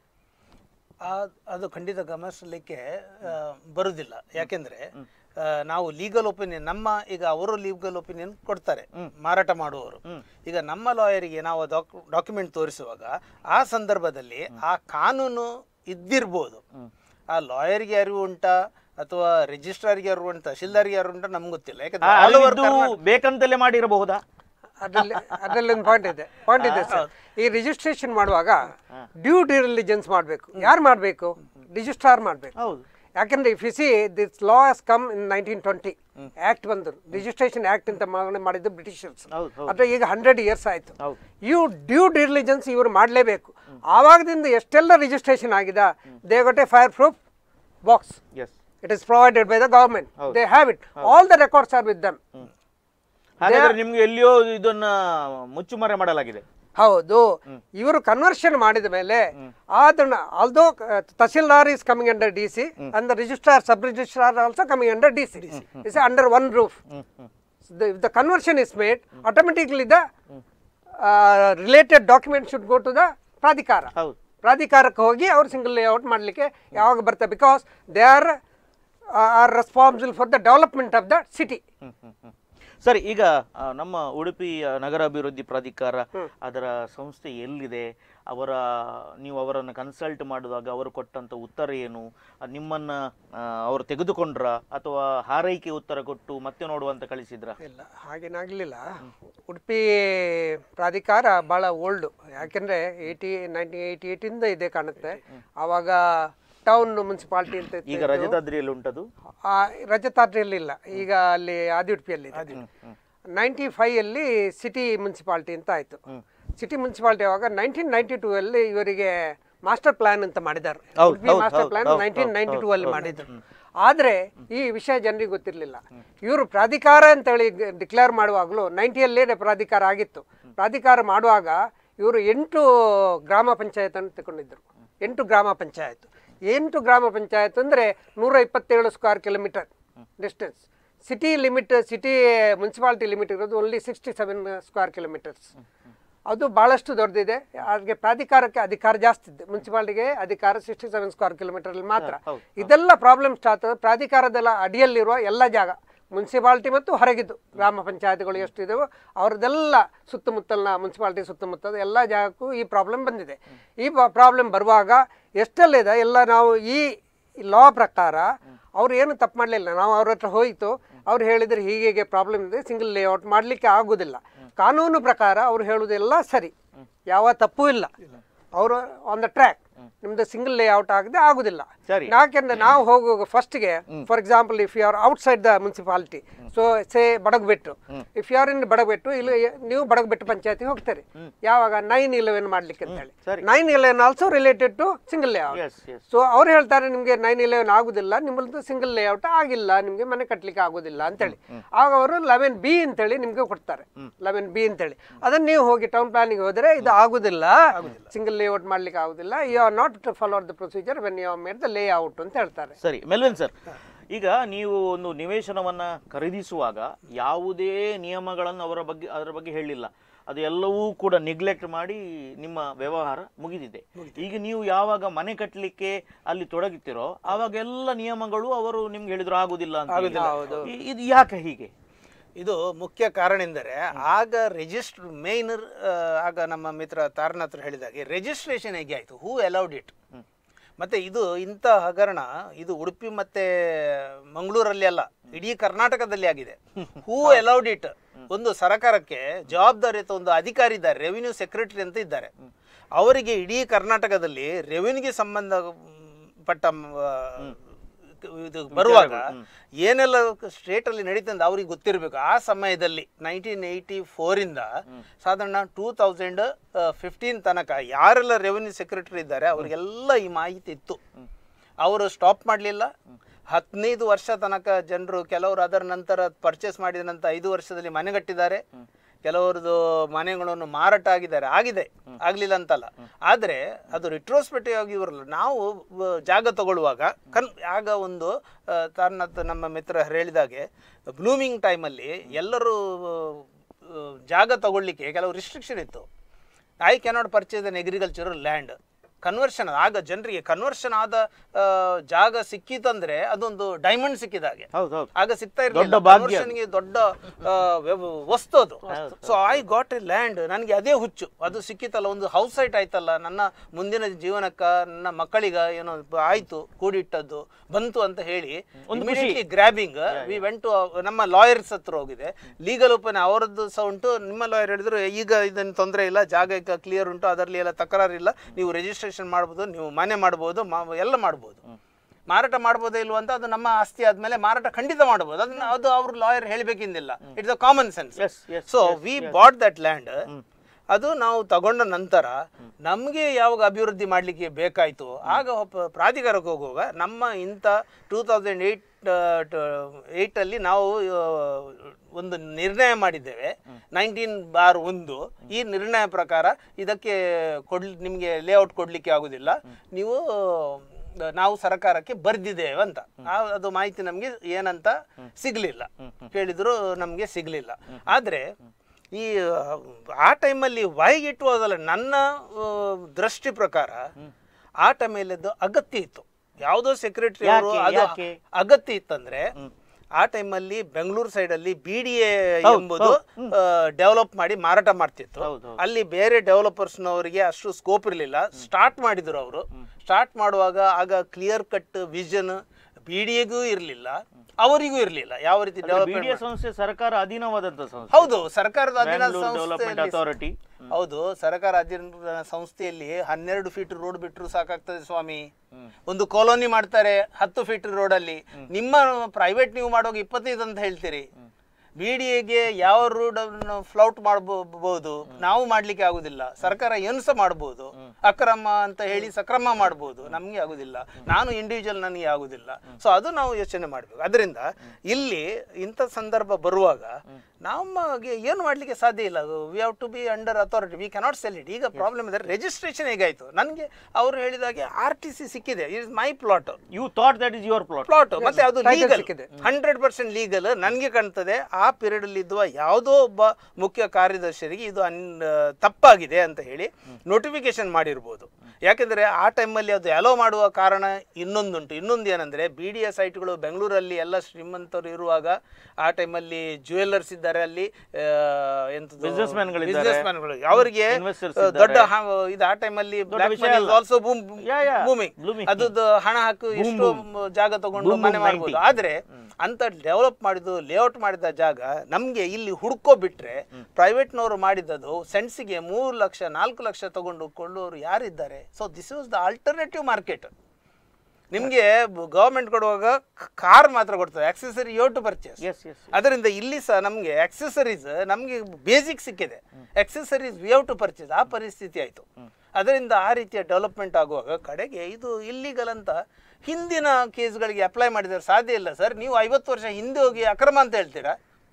ಆ- ಅದು ಖಂಡಿತ ಗಮನಿಸಲಿಕ್ಕೆ ಆ, ಬರುವುದಿಲ್ಲ ಯಾಕೆಂದ್ರೆ ಆ, ನಾವು ಲೀಗಲ್ ಒಪಿನಿಯನ್ ನಮ್ಮ ಈಗ ಅವರು ಲೀಗಲ್ ಒಪಿನಿಯನ್ ಕೊಡ್ತಾರೆ ಮಾರಾಟ ಮಾಡುವವರು ಈಗ ನಮ್ಮ ಲಾಯರಿಗೆ ನಾವು ಡಾಕ್ಯುಮೆಂಟ್ ತೋರಿಸುವಾಗ ಆ ಸಂದರ್ಭದಲ್ಲಿ ಆ ಕಾನೂನು ಇದ್ದಿರ್ಬೋದು ಆ ಲಾಯರ್ಗೆ ಅರಿವು ಉಂಟಾ ಅಥವಾ ರಿಜಿಸ್ಟ್ರಾರ್ಗೆ ಅರಿವು ಉಂಟಾ ತಹಶೀಲ್ದಾರ್ಗೆ ಅರಿವು ಉಂಟಾ ನಮ್ಗೆ ಗೊತ್ತಿಲ್ಲ
ಆ,
ಯಾಕಂದ್ರೆ all over
ಅರಿವಿದ್ದು ಬೇಕಂತಲೇ ಮಾಡಿರಬಹುದಾ
ಅದರಲ್ಲಿ ಅದರಲ್ಲಿ ಒಂದು ಪಾಯಿಂಟ್ ಇದೆ ಪಾಯಿಂಟ್ ಇದೆ ಸರ್ ಈ ರಿಜಿಸ್ಟ್ರೇಷನ್ ಮಾಡುವಾಗ ಡ್ಯೂ ಡಿಲಿಜೆನ್ಸ್ ಮಾಡಬೇಕು ಯಾರು ಮಾಡಬೇಕು ರಿಜಿಸ್ಟ್ರಾರ್ ಮಾಡಬೇಕು
ಹೌದು
ಯಾಕಂದ್ರೆ if you see this law has come in nineteen twenty act ಬಂದು ರಿಜಿಸ್ಟ್ರೇಷನ್ ಆಕ್ಟ್ ಅಂತ ಮಾ- ಮಾಡಿದ್ದು ಬ್ರಿಟಿಷರ್ಸ್
ಹೌದು, ಹೌದು.
ಅಂದ್ರೆ ಈಗ ಹಂಡ್ರೆಡ್ ಇಯರ್ಸ್ ಆಯ್ತು
ಹೌದು.
ಇವು ಡ್ಯೂ ಡಿಲಿಜೆನ್ಸ್ ಇವರು ಮಾಡಲೇಬೇಕು ಆವಾಗದಿಂದ ಎಷ್ಟೆಲ್ಲ ರಿಜಿಸ್ಟ್ರೇಷನ್ ಆಗಿದೆ they got a fire proof box
yes
it is provided by the government they have it all the records are with them
ಹಾಗಾದ್ರೆ ನಿಮ್ಗೆ ಎಲ್ಲಿಯೋ ಇದನ್ನ ಮುಚ್ಚುಮರೆ ಮಾಡಲಾಗಿದೆ
ಹೌದು ಇವರು ಕನ್ವರ್ಷನ್ ಮಾಡಿದ ಮೇಲೆ ಅದನ್ನ although tahsildar is coming under D C and the registrar sub registrar also coming under D C is under one roof the conversion is made automatically the related document should go to the ಪ್ರಾಧಿಕಾರ
ಹೌದು
ಪ್ರಾಧಿಕಾರಕ್ಕೆ ಹೋಗಿ ಅವ್ರು single layout ಮಾಡಲಿಕ್ಕೆ ಯಾವಾಗ ಬರ್ತದೆ because they are are responsible for the development of the city
hmm, hmm, hmm. ಸರಿ ಈಗ ಆ, ನಮ್ಮ ಉಡುಪಿ ಆ, ನಗರಾಭಿವೃದ್ಧಿ ಪ್ರಾಧಿಕಾರ ಅದರ ಸಂಸ್ಥೆ ಎಲ್ಲಿದೆ ಅವರ ನೀವು ಅವರನ್ನು ಕನ್ಸಲ್ಟ್ ಮಾಡಿದಾಗ ಅವರು ಕೊಟ್ಟಂತ ಉತ್ತರ ಏನು ಆ, ನಿಮ್ಮನ್ನ ಆ, ಅವರು ತೆಗೆದುಕೊಂಡ್ರ ಅಥವಾ ಹಾರೈಕೆ ಉತ್ತರ ಕೊಟ್ಟು ಮತ್ತೆ ನೋಡುವಂತ ಕಳಿಸಿದ್ರ
ಇಲ್ಲ ಹಾಗೇನಾಗಲಿಲ್ಲ ಉಡುಪಿ ಪ್ರಾಧಿಕಾರ ಭಾಳ ಓಲ್ಡು ಯಾಕೆಂದರೆ ಏಯ್ಟಿ ನೈನ್ಟೀನ್ ಏಯ್ಟಿ ಏಯ್ಟಿಂದ ಇದೆ ಕಾಣುತ್ತೆ ಆವಾಗ ಟೌನ್ ಮುನ್ಸಿಪಾಲ್ಟಿ ಅಂತ ಇತ್ತು.
ಈಗ ರಜತಾದ್ರಿಯಲ್ಲಿ ಉಂಟದು
ಆ, ರಜತಾದ್ರಿಯಲ್ಲಿ ಇಲ್ಲ ಈಗ ಅಲ್ಲಿ ಆದಿ ಉಡುಪಿಯಲ್ಲಿ ನೈಂಟಿ ಫೈಯಲ್ಲಿ ಸಿಟಿ ಮುನ್ಸಿಪಾಲ್ಟಿ ಅಂತ ಆಯಿತು ಸಿಟಿ ಮುನ್ಸಿಪಾಲ್ಟಿ ಆವಾಗ ನೈನ್ಟೀನ್ ನೈಂಟಿ ಟೂ ಅಲ್ಲಿ ಇವರಿಗೆ ಮಾಸ್ಟರ್ ಪ್ಲಾನ್ ಅಂತ ಮಾಡಿದ್ದಾರೆ
ಹೌದು,
ಉಡುಪಿ
ಹೌದು,
ಮಾಸ್ಟರ್
ಹೌದು,
ಪ್ಲಾನ್
ಹೌದು,
ನೈನ್ಟೀನ್
ಹೌದು,
ನೈಂಟಿ ಟೂ ಅಲ್ಲಿ
ಹೌದು,
ಮಾಡಿದ್ರು ಆದರೆ ಈ ವಿಷಯ ಜನರಿಗೆ ಗೊತ್ತಿರಲಿಲ್ಲ ಇವರು ಪ್ರಾಧಿಕಾರ ಅಂತೇಳಿ ಡಿಕ್ಲೇರ್ ಮಾಡುವಾಗಲೂ ನೈಂಟಿಯಲ್ಲೇ ಪ್ರಾಧಿಕಾರ ಆಗಿತ್ತು ಪ್ರಾಧಿಕಾರ ಮಾಡುವಾಗ ಇವರು ಎಂಟು ಗ್ರಾಮ ಪಂಚಾಯತ್ ಅನ್ನು ತಗೊಂಡಿದ್ದರು ಎಂಟು ಗ್ರಾಮ ಪಂಚಾಯತ್ ಎಂಟು ಗ್ರಾಮ ಪಂಚಾಯತ್ ಅಂದರೆ ನೂರ ಇಪ್ಪತ್ತೇಳು square kilometer distance city limit city municipality limit ಇರೋದು only sixty seven square kilometers ಅದು ಭಾಳಷ್ಟು ದೊಡ್ಡದಿದೆ ಅದಕ್ಕೆ ಪ್ರಾಧಿಕಾರಕ್ಕೆ ಅಧಿಕಾರ ಜಾಸ್ತಿ ಇದೆ ಮುನ್ಸಿಪಾಲಿಟಿಗೆ ಅಧಿಕಾರ ಸಿಕ್ಸ್ಟಿ ಸೆವೆನ್ ಸ್ಕ್ವೇರ್ ಕಿಲೋಮೀಟರ್ ಮಾತ್ರ ಇದೆಲ್ಲ ಪ್ರಾಬ್ಲಮ್ ಸ್ಟಾರ್ಟ್ ಪ್ರಾಧಿಕಾರದೆಲ್ಲ ಅಡಿಯಲ್ಲಿರುವ ಎಲ್ಲ ಜಾಗ ಮುನ್ಸಿಪಾಲ್ಟಿ ಮತ್ತು ಹೊರಗಿದ್ದು ಗ್ರಾಮ ಪಂಚಾಯತ್ಗಳು ಎಷ್ಟಿದೆಯೋ ಅವ್ರದ್ದೆಲ್ಲ ಸುತ್ತಮುತ್ತಲಿನ ಮುನ್ಸಿಪಾಲ್ಟಿ ಸುತ್ತಮುತ್ತದ ಎಲ್ಲ ಜಾಗಕ್ಕೂ ಈ ಪ್ರಾಬ್ಲಮ್ ಬಂದಿದೆ ಈ ಪ್ರಾಬ್ಲಮ್ ಬರುವಾಗ ಎಷ್ಟೆಲ್ಲಿದೆ ಎಲ್ಲ ನಾವು ಈ ಲಾ ಪ್ರಕಾರ ಅವ್ರು ಏನು ತಪ್ಪು ಮಾಡಲಿಲ್ಲ ನಾವು ಅವ್ರ ಹತ್ರ ಹೋಯಿತು ಅವ್ರು ಹೇಳಿದ್ರೆ ಹೀಗೆ ಹೀಗೆ ಪ್ರಾಬ್ಲಮ್ ಇದೆ ಸಿಂಗಲ್ ಲೇಔಟ್ ಮಾಡಲಿಕ್ಕೆ ಆಗೋದಿಲ್ಲ ಕಾನೂನು ಪ್ರಕಾರ ಅವ್ರು ಹೇಳೋದೆಲ್ಲ ಸರಿ ಯಾವ ತಪ್ಪು ಇಲ್ಲ ಅವರು ಆನ್ ದ ಟ್ರ್ಯಾಕ್ ನಿಮ್ದು ಸಿಂಗಲ್ ಲೇಔಟ್ ಆಗದೆ ಆಗುದಿಲ್ಲ
ಸರಿ.
ಯಾಕೆಂದ್ರೆ ನಾವು ಹೋಗುವಾಗ ಫಸ್ಟ್ಗೆ for example if you are outside the municipality so say Badagabettu if you are in Badagabettu ಇಲ್ಲಿ ನೀವು ಬಡಗಬೆಟ್ಟು ಪಂಚಾಯತಿ ಹೋಗ್ತಾರೆ ಯಾವಾಗ ನೈನ್ ಇಲೆವೆನ್ ಮಾಡ್ಲಿಕ್ಕೆ ಅಂತ ಹೇಳಿ
ಸರಿ.
Nine eleven also related to single layout
yes yes
so ಅವ್ರು ಹೇಳ್ತಾರೆ ನಿಮಗೆ ನೈನ್ ಇಲೆವೆನ್ ಆಗುದಿಲ್ಲ ನಿಮ್ಮದು ಸಿಂಗಲ್ ಲೇಔಟ್ ಆಗಿಲ್ಲ ನಿಮಗೆ ಮನೆ ಕಟ್ಟಲಿಕ್ಕೆ ಆಗೋದಿಲ್ಲ ಅಂತೇಳಿ ಆಗ ಅವರು ಲೆವೆನ್ ಬಿ ಅಂತೇಳಿ ನಿಮಗೆ ಕೊಡ್ತಾರೆ ಲೆವೆನ್ ಬಿ ಅಂತೇಳಿ ಅದನ್ನ ನೀವು ಹೋಗಿ ಟೌನ್ ಪ್ಲಾನಿಗೆ ಹೋದ್ರೆ ಇದು ಆಗುದಿಲ್ಲ ಸಿಂಗಲ್ ಲೇಔಟ್ ಮಾಡ್ಲಿಕ್ಕೆ ಆಗುದಿಲ್ಲ you are not follow the procedure when you made the layout ಅಂತ ಹೇಳ್ತಾರೆ
ಸರಿ ಮೆಲ್ವಿನ್ ಸರ್ ಈಗ ನೀವು ಒಂದು ನಿವೇಶನವನ್ನ ಖರೀದಿಸುವಾಗ ಯಾವುದೇ ನಿಯಮಗಳನ್ನು ಅವರ ಬಗ್ಗೆ ಅದರ ಬಗ್ಗೆ ಹೇಳಿಲ್ಲ ಅದು ಎಲ್ಲವೂ ಕೂಡ ನಿಗ್ಲೆಕ್ಟ್ ಮಾಡಿ ನಿಮ್ಮ ವ್ಯವಹಾರ ಮುಗಿದಿದೆ ಈಗ ನೀವು ಯಾವಾಗ ಮನೆ ಕಟ್ಟಲಿಕ್ಕೆ ಅಲ್ಲಿ ತೊಡಗುತ್ತೀರೋ ಆವಾಗ ಎಲ್ಲ ನಿಯಮಗಳು ಅವರು ನಿಮ್ಗೆ ಹೇಳಿದ್ರು ಆಗುದಿಲ್ಲ ಅಂತ ಹೇಳಿ. ಇ- ಇದು ಯಾಕೆ ಹೀಗೆ
ಇದು ಮುಖ್ಯ ಕಾರಣ ಎಂದರೆ ಆಗ ರಿಜಿಸ್ಟರ್ ಮೇನ್ ಆಗ ನಮ್ಮ ಮಿತ್ರ ತಾರನಾಥ್ ಹೇಳಿದಾಗೆ ರಿಜಿಸ್ಟ್ರೇಷನ್ ಹೇಗೆ ಆಯಿತು ಹೂ ಅಲೌಡ್ ಇಟ್ ಮತ್ತೆ ಇದು ಇಂಥ ಹಗರಣ ಇದು ಉಡುಪಿ ಮತ್ತೆ ಮಂಗಳೂರಲ್ಲಿ ಅಲ್ಲ ಇಡೀ ಕರ್ನಾಟಕದಲ್ಲಿ ಆಗಿದೆ ಹೂ ಅಲೌಡ್ ಇಟ್ ಒಂದು ಸರ್ಕಾರಕ್ಕೆ ಜವಾಬ್ದಾರಿಯುತ ಒಂದು ಅಧಿಕಾರಿ ಇದ್ದಾರೆ ರೆವಿನ್ಯೂ ಸೆಕ್ರೆಟರಿ ಅಂತ ಇದ್ದಾರೆ ಅವರಿಗೆ ಇಡೀ ಕರ್ನಾಟಕದಲ್ಲಿ ರೆವಿನ್ಯೂಗೆ ಸಂಬಂಧಪಟ್ಟ ಮ, ಇದು ಬರುವಾಗ ಏನೆಲ್ಲ ಸ್ಟೇಟ್ ಅಲ್ಲಿ ನಡೀತಂದ ಅವ್ರಿಗೆ ಗೊತ್ತಿರಬೇಕು ಆ ಸಮಯದಲ್ಲಿ ನೈನ್ಟೀನ್ ಏಯ್ಟಿ ಫೋರಿಂದ ಸಾಧಾರಣ ಟೂ ತೌಸಂಡ್ ಫಿಫ್ಟೀನ್ ತನಕ ಯಾರೆಲ್ಲ ರೆವಿನ್ಯೂ ಸೆಕ್ರೆಟರಿ ಇದ್ದಾರೆ ಅವರಿಗೆಲ್ಲ ಈ ಮಾಹಿತಿ ಇತ್ತು ಅವರು ಸ್ಟಾಪ್ ಮಾಡಲಿಲ್ಲ ಹದಿನೈದು ವರ್ಷ ತನಕ ಜನರು ಕೆಲವರು ಅದರ ನಂತರ ಪರ್ಚೇಸ್ ಮಾಡಿದ ನಂತರ ಐದು ವರ್ಷದಲ್ಲಿ ಮನೆಗಟ್ಟಿದ್ದಾರೆ ಕೆಲವರದು ಮನೆಗಳನ್ನು ಮಾರಾಟ ಆಗಿದ್ದಾರೆ ಆಗಿದೆ ಆಗ್ಲಿಲ್ಲ ಅಂತಲ್ಲ ಆದ್ರೆ ಅದು ರಿಟ್ರೋಸ್ಪೆಕ್ಟಿವ್ ಆಗಿ ಇರಲ್ಲ ನಾವು ವ- ಜಾಗ ತಗೊಳ್ಳುವಾಗ ಕನ್ ಆಗ ಒಂದು ಆ, ತಾರನಾಥ್ ನಮ್ಮ ಮಿತ್ರ ಹೇಳಿದಾಗೆ ಬ್ಲೂಮಿಂಗ್ ಟೈಮಲ್ಲಿ ಎಲ್ಲರೂ ಆ, ಜಾಗ ತಗೊಳ್ಳಿಕ್ಕೆ ಕೆಲವು ರಿಸ್ಟ್ರಿಕ್ಷನ್ ಇತ್ತು I cannot purchase an agricultural land conversion ಆಗ ಜನರಿಗೆ ಕನ್ವರ್ಷನ್ ಆದ ಆ, ಜಾಗ ಸಿಕ್ಕಿತಂದ್ರೆ ಅದೊಂದು ಡೈಮಂಡ್ ಸಿಕ್ಕಿದ ಹಾಗೆ
ಹೌದು ಹೌದು
ಆಗ ಸಿಗ್ತಾ
ದೊಡ್ಡ
ಇರಲಿಲ್ಲ
ಭಾಗ್ಯ ಅದು.
ಕನ್ವರ್ಷನ್ಗೆ ದೊಡ್ಡ ಆ, ವ್ಯವ- ವಸ್ತು ಅದು so I got a land ನನಗೆ ಅದೇ ಹುಚ್ಚು ಅದು ಸಿಕ್ಕಿತಲ್ಲ ಒಂದು ಹೌಸ್ ಸೈಟ್ ಆಯ್ತಲ್ಲ ನನ್ನ ಮುಂದಿನ ಜೀವನಕ್ಕ ನನ್ನ ಮಕ್ಕಳಿಗ ಏನೋ ಬ- ಆಯ್ತು ಕೂಡಿಟ್ಟದ್ದು ಬಂತು ಅಂತ ಹೇಳಿ immediately grabbing we went to ನಮ್ಮ ಲಾಯರ್ಸ್ ಹತ್ರ ಹೋಗಿದೆ ಲೀಗಲ್ ಒಪನ್ ಅವರದ್ದು ಸಹ ಉಂಟು ನಿಮ್ಮ ಲಾಯರ್ ಹೇಳಿದ್ರು ಈಗ ಇದನ್ನು ತೊಂದರೆ ಇಲ್ಲ ಜಾಗ ಈಗ ಕ್ಲಿಯರ್ ಉಂಟು ಅದರಲ್ಲಿ ಎಲ್ಲ ತಕರಾರಿಲ್ಲ ನೀವು ರಿಜಿಸ್ಟ್ರೇಷನ್ ಮಾಡ್ಬೋದು ನೀವು ಮನೆ ಮಾಡ್ಬೋದು ಮಾ- ಎಲ್ಲ ಮಾಡ್ಬೋದು ಮಾರಾಟ ಮಾಡ್ಬೋದೇ ಇಲ್ವಾ ಅಂತ ಅದು ನಮ್ಮ ಆಸ್ತಿ ಆದ್ಮೇಲೆ ಮಾರಾಟ ಖಂಡಿತ ಮಾಡಬಹುದು ಅದನ್ನ ಅದು ಅವ್ರ ಲಾಯರ್ ಹೇಳಬೇಕಿಂದಿಲ್ಲ it's a common sense
Yes, yes,
so we bought that land ಅದು ನಾವು ತಗೊಂಡ ನಂತರ ನಮಗೆ ಯಾವಾಗ ಅಭಿವೃದ್ಧಿ ಮಾಡಲಿಕ್ಕೆ ಬೇಕಾಯಿತು ಆಗ ಒಬ್ಬ ಪ್ರಾಧಿಕಾರಕ್ಕೆ ಹೋಗುವಾಗ ನಮ್ಮ ಇಂಥ ಟೂ ತೌಸಂಡ್ ಏಯ್ಟ್ ಏಯ್ಟಲ್ಲಿ ನಾವು ಆ, ಒಂದು ನಿರ್ಣಯ ಮಾಡಿದ್ದೇವೆ ನೈನ್ಟೀನ್ ಬಾರ್ ಒಂದು ಈ ನಿರ್ಣಯ ಪ್ರಕಾರ ಇದಕ್ಕೆ ಕೊಡ್ ನಿಮಗೆ ಲೇಔಟ್ ಕೊಡಲಿಕ್ಕೆ ಆಗುದಿಲ್ಲ ನೀವು ನಾವು ಸರ್ಕಾರಕ್ಕೆ ಬರ್ದಿದ್ದೇವೆ ಅಂತ ಆ- ಅದು ಮಾಹಿತಿ ನಮಗೆ ಏನಂತ ಸಿಗ್ಲಿಲ್ಲ ಕೇಳಿದ್ರು ನಮಗೆ ಸಿಗ್ಲಿಲ್ಲ ಆದ್ರೆ ಈ ಆ, ಆ ಟೈಮಲ್ಲಿ ವೈ ಇಟ್ ಹೋದಲ್ಲ ನನ್ನ ಆ, ದೃಷ್ಟಿ ಪ್ರಕಾರ ಆ ಟೈಮಲ್ಲಿದ್ದು ಅಗತ್ಯ ಇತ್ತು ಯಾವುದೋ ಸೆಕ್ರೆಟರಿ ಅವರು
ಯಾಕೆ?
ಅದು
ಯಾಕೆ?
ಅಗತ್ಯ ಇತ್ತಂದ್ರೆ ಆ ಟೈಮಲ್ಲಿ ಬೆಂಗಳೂರು ಸೈಡ್ ಅಲ್ಲಿ ಬಿ ಡಿ ಎ
ಹೌದು,
ಎಂಬುದು ಡೆವಲಪ್ ಮಾಡಿ ಮಾರಾಟ ಮಾಡ್ತಿತ್ತು
ಹೌದು, ಹೌದು.
ಅಲ್ಲಿ ಬೇರೆ ಡೆವಲಪರ್ಸ್ನವರಿಗೆ ಅಷ್ಟು ಸ್ಕೋಪ್ ಇರಲಿಲ್ಲ ಸ್ಟಾರ್ಟ್ ಮಾಡಿದ್ರು ಅವರು ಸ್ಟಾರ್ಟ್ ಮಾಡುವಾಗ ಆಗ clear cut vision B D ಎಗೂ ಇರಲಿಲ್ಲ ಅವರಿಗೂ ಇರಲಿಲ್ಲ ಯಾವ ರೀತಿ
ಬಿಡಿಎ
ಡೆವಲಪ್ಮೆಂಟ್
ಸಂಸ್ಥೆ ಸರ್ಕಾರ ಅಧೀನವಾದಂತ ಸಂಸ್ಥೆ
ಹೌದು ಸರ್ಕಾರದ ಅಧೀನ
Bangalore Development
ಸಂಸ್ಥೆಯಲ್ಲಿ
Authority.
ಹೌದು ಸರ್ಕಾರ ಅಧೀನ ಸಂಸ್ಥೆಯಲ್ಲಿ ಹನ್ನೆರಡು ಫೀಟ್ ರೋಡ್ ಬಿಟ್ಟರು ಸಾಕಾಗ್ತದೆ ಸ್ವಾಮಿ ಒಂದು ಕಾಲೋನಿ ಮಾಡ್ತಾರೆ ಹತ್ತು ಫೀಟ್ ರೋಡ್ ಅಲ್ಲಿ ನಿಮ್ಮ ಪ್ರೈವೇಟ್ ನೀವು ಮಾಡುವಾಗ ಇಪ್ಪತ್ತೈದು ಅಂತ ಹೇಳ್ತೀರಿ ಬಿ ಡಿ ಎಗೆ ಯಾವ ರೋಡ್ ಫ್ಲೌಟ್ ಮಾಡಬಹುದು ನಾವು ಮಾಡ್ಲಿಕ್ಕೆ ಆಗುದಿಲ್ಲ ಸರ್ಕಾರ ಏನು ಸಹ ಮಾಡಬಹುದು ಅಕ್ರಮ ಅಂತ ಹೇಳಿ ಸಕ್ರಮ ಮಾಡಬಹುದು ನಮ್ಗೆ ಆಗುದಿಲ್ಲ ನಾನು ಇಂಡಿವಿಜುವಲ್ ನನಗೆ ಆಗುದಿಲ್ಲ ಸೊ ಅದು ನಾವು ಯೋಚನೆ ಮಾಡಬೇಕು ಅದರಿಂದ ಇಲ್ಲಿ ಇಂಥ ಸಂದರ್ಭ ಬರುವಾಗ ನಮಗೆ ಏನು ಮಾಡ್ಲಿಕ್ಕೆ ಸಾಧ್ಯ ಇಲ್ಲ we have to be under authority we cannot sell it ಈಗ ಪ್ರಾಬ್ಲಮ್ ಇದೆ ರಿಜಿಸ್ಟ್ರೇಷನ್ ಹೇಗಾಯ್ತು ನನಗೆ ಅವರು ಹೇಳಿದಾಗೆ ಆರ್ ಟಿ ಸಿ ಸಿಕ್ಕಿದೆ is my plot
you thought that is your plot
plot ಮತ್ತೆ ಅದು
title
ಲೀಗಲ್
ಸಿಕ್ಕಿದೆ.
ಹಂಡ್ರೆಡ್ ಪರ್ಸೆಂಟ್ ಲೀಗಲ್ ನನಗೆ ಕಾಣ್ತದೆ ಆ ಪೀರಿಯಡ್ ಅಲ್ಲಿ ಇದ್ದ ಯಾವುದೋ ಒಬ್ಬ ಮುಖ್ಯ ಕಾರ್ಯದರ್ಶಿಗೆ ಇದು ಅನ್ ತಪ್ಪಾಗಿದೆ ಅಂತ ಹೇಳಿ ನೋಟಿಫಿಕೇಶನ್ ಮಾಡಿರ್ಬೋದು ಯಾಕೆಂದ್ರೆ ಆ ಟೈಮಲ್ಲಿ ಅದು ಅಲೋ ಮಾಡುವ ಕಾರಣ ಇನ್ನೊಂದುಂಟು ಇನ್ನೊಂದು ಏನಂದ್ರೆ ಬಿ ಡಿ ಎಸ್ ಸೈಟ್ಗಳು ಬೆಂಗಳೂರಲ್ಲಿ ಎಲ್ಲ ಶ್ರೀಮಂತರು ಇರುವಾಗ ಆ ಟೈಮಲ್ಲಿ ಜ್ಯುವೆಲ್ಲರ್ಸ್ ಇದ್ದಾರೆ ಅಲ್ಲಿ ಆ, ಎಂತದು
Businessmen ಗಳಿದ್ದಾರೆ.
businessmen ಗಳು ಅವರಿಗೆ
Investors
ಆ,
ಇದ್ದಾರೆ.
ದೊಡ್ಡ ಹ- ಇದು ಆ ಟೈಮಲ್ಲಿ
ದೊಡ್ಡ ವಿಷಯ ಅಲ್ಲ.
Also boom
Yeah, yeah.
Booming
Blooming.
ಅದು ಹಣ ಹಾಕು ಎಷ್ಟು ಮ- ಜಾಗ ತಗೊಂಡು
Boom,
ಮನೆ
boom,
ಮಾಡ್ಬೋದು
90.
ಆದ್ರೆ ಅಂತ ಡೆವಲಪ್ ಮಾಡಿದ್ದು ಲೇಔಟ್ ಮಾಡಿದ ಜಾಗ ನಮ್ಗೆ ಇಲ್ಲಿ ಹುಡ್ಕೋ ಬಿಟ್ರೆ ಪ್ರೈವೇಟ್ನವರು ಮಾಡಿದ್ದದು ಸೆನ್ಸಿಗೆ ಮೂರು ಲಕ್ಷ ನಾಲ್ಕು ಲಕ್ಷ ತಗೊಂಡು ಕೊಳ್ಳೋರು ಯಾರಿದ್ದಾರೆ so this was the alternative market ನಿಮ್ಗೆ ಗವರ್ಮೆಂಟ್ ಕೊಡುವಾಗ ಕಾರ್ ಮಾತ್ರ ಕೊಡ್ತದೆ accessory you to purchase
yes yes
ಅದರಿಂದ ಇಲ್ಲಿ ಸಹ ನಮಗೆ ಆಕ್ಸೆಸರೀಸ್ ನಮಗೆ ಬೇಸಿಕ್ ಸಿಕ್ಕಿದೆ accessories we have to purchase ಆ ಪರಿಸ್ಥಿತಿ ಆಯಿತು ಅದರಿಂದ ಆ ರೀತಿಯ ಡೆವಲಪ್ಮೆಂಟ್ ಆಗುವಾಗ ಕಡೆಗೆ ಇದು ಇಲ್ಲಿಗಲ್ ಅಂತ ಹಿಂದಿನ ಕೇಸ್ಗಳಿಗೆ ಅಪ್ಲೈ ಮಾಡಿದರೆ ಸಾಧ್ಯ ಇಲ್ಲ ಸರ್ ನೀವು ಐವತ್ತು ವರ್ಷ ಹಿಂದೆ ಹೋಗಿ ಅಕ್ರಮ ಅಂತ ಹೇಳ್ತೀರಾ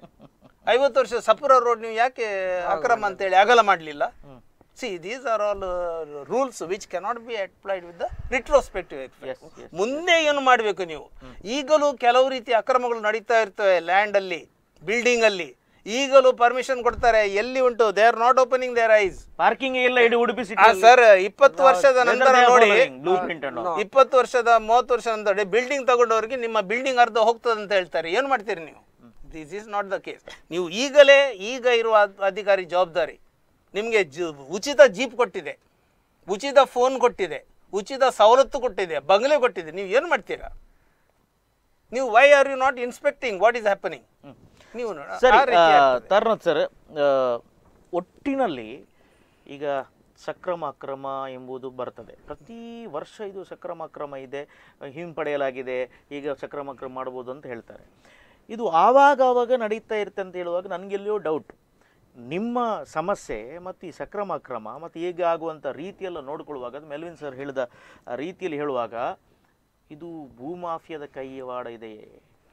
ಐವತ್ತು ವರ್ಷ ಸಪುರ ರೋಡ್ ನೀವು ಯಾಕೆ ಅಕ್ರಮ ಅಂತೇಳಿ ಅಗಲ ಮಾಡಲಿಲ್ಲ see these are all rules which cannot be applied with the retrospective
Yes, yes.
ಮುಂದೆ ಏನು ಮಾಡಬೇಕು ನೀವು ಈಗಲೂ ಕೆಲವು ರೀತಿಯ ಅಕ್ರಮಗಳು ನಡೀತಾ ಇರ್ತವೆ ಲ್ಯಾಂಡ್ ಅಲ್ಲಿ ಬಿಲ್ಡಿಂಗ್ ಅಲ್ಲಿ ಈಗಲೂ ಪರ್ಮಿಷನ್ ಕೊಡ್ತಾರೆ ಎಲ್ಲಿ ಉಂಟು they are not opening there is
parking ಇಲ್ಲ ಇಡೀ ಉಡುಪಿ
ಆ
ಸಿಟಿ
ಸರ್ ಇಪ್ಪತ್ತು ವರ್ಷದ ನಂತರ ನೋಡಿ
ಬ್ಲೂ ಪ್ರಿಂಟ್ ಅನ್ನು
ಇಪ್ಪತ್ತು ವರ್ಷದ ಮೂವತ್ತು ವರ್ಷದ ನಂತರ ಬಿಲ್ಡಿಂಗ್ ತಗೊಂಡವರಿಗೆ ನಿಮ್ಮ ಬಿಲ್ಡಿಂಗ್ ಅರ್ಧ ಹೋಗ್ತದೆ ಅಂತ ಹೇಳ್ತಾರೆ ಏನು ಮಾಡ್ತೀರಿ ನೀವು this is not the case ನೀವು ಈಗಲೇ ಈಗ ಇರುವ ಅದ್- ಅಧಿಕಾರಿ ಜವಾಬ್ದಾರಿ ನಿಮಗೆ ಉಚಿತ ಜೀಪ್ ಕೊಟ್ಟಿದೆ ಉಚಿತ ಫೋನ್ ಕೊಟ್ಟಿದೆ ಉಚಿತ ಸವಲತ್ತು ಕೊಟ್ಟಿದೆ ಬಂಗ್ಲೆ ಕೊಟ್ಟಿದೆ ನೀವು ಏನು ಮಾಡ್ತೀರಾ ನೀವು why are you not inspecting what is happening ನೀವು ನೋಡ-
ಸರಿ
ಆ ರೀತಿ ಆಗ್ತದೆ.
ತಾರನಾಥ್ ಸರ್ ಆ, ಒಟ್ಟಿನಲ್ಲಿ ಈಗ ಸಕ್ರಮ ಅಕ್ರಮ ಎಂಬುದು ಬರ್ತದೆ ಪ್ರತಿ ವರ್ಷ ಇದು ಸಕ್ರಮ ಅಕ್ರಮ ಇದೆ ಹಿಂಪಡೆಯಲಾಗಿದೆ ಈಗ ಸಕ್ರಮ ಅಕ್ರಮ ಮಾಡ್ಬೋದು ಅಂತ ಹೇಳ್ತಾರೆ ಇದು ಆವಾಗ ಆವಾಗ ನಡೀತಾ ಇರುತ್ತೆ ಅಂತ ಹೇಳುವಾಗ ನನಗೆಲ್ಲಿಯೋ ಡೌಟ್ ನಿಮ್ಮ ಸಮಸ್ಯೆ ಮತ್ತು ಈ ಸಕ್ರಮ ಅಕ್ರಮ ಮತ್ತು ಈಗ ಆಗುವಂಥ ರೀತಿಯೆಲ್ಲ ನೋಡ್ಕೊಳ್ಳುವಾಗ ಅದು ಮೆಲ್ವಿನ್ ಸರ್ ಹೇಳಿದ ಆ ರೀತಿಯಲ್ಲಿ ಹೇಳುವಾಗ ಇದು ಭೂಮಾಫಿಯಾದ ಕೈವಾಡ ಇದೆಯೇ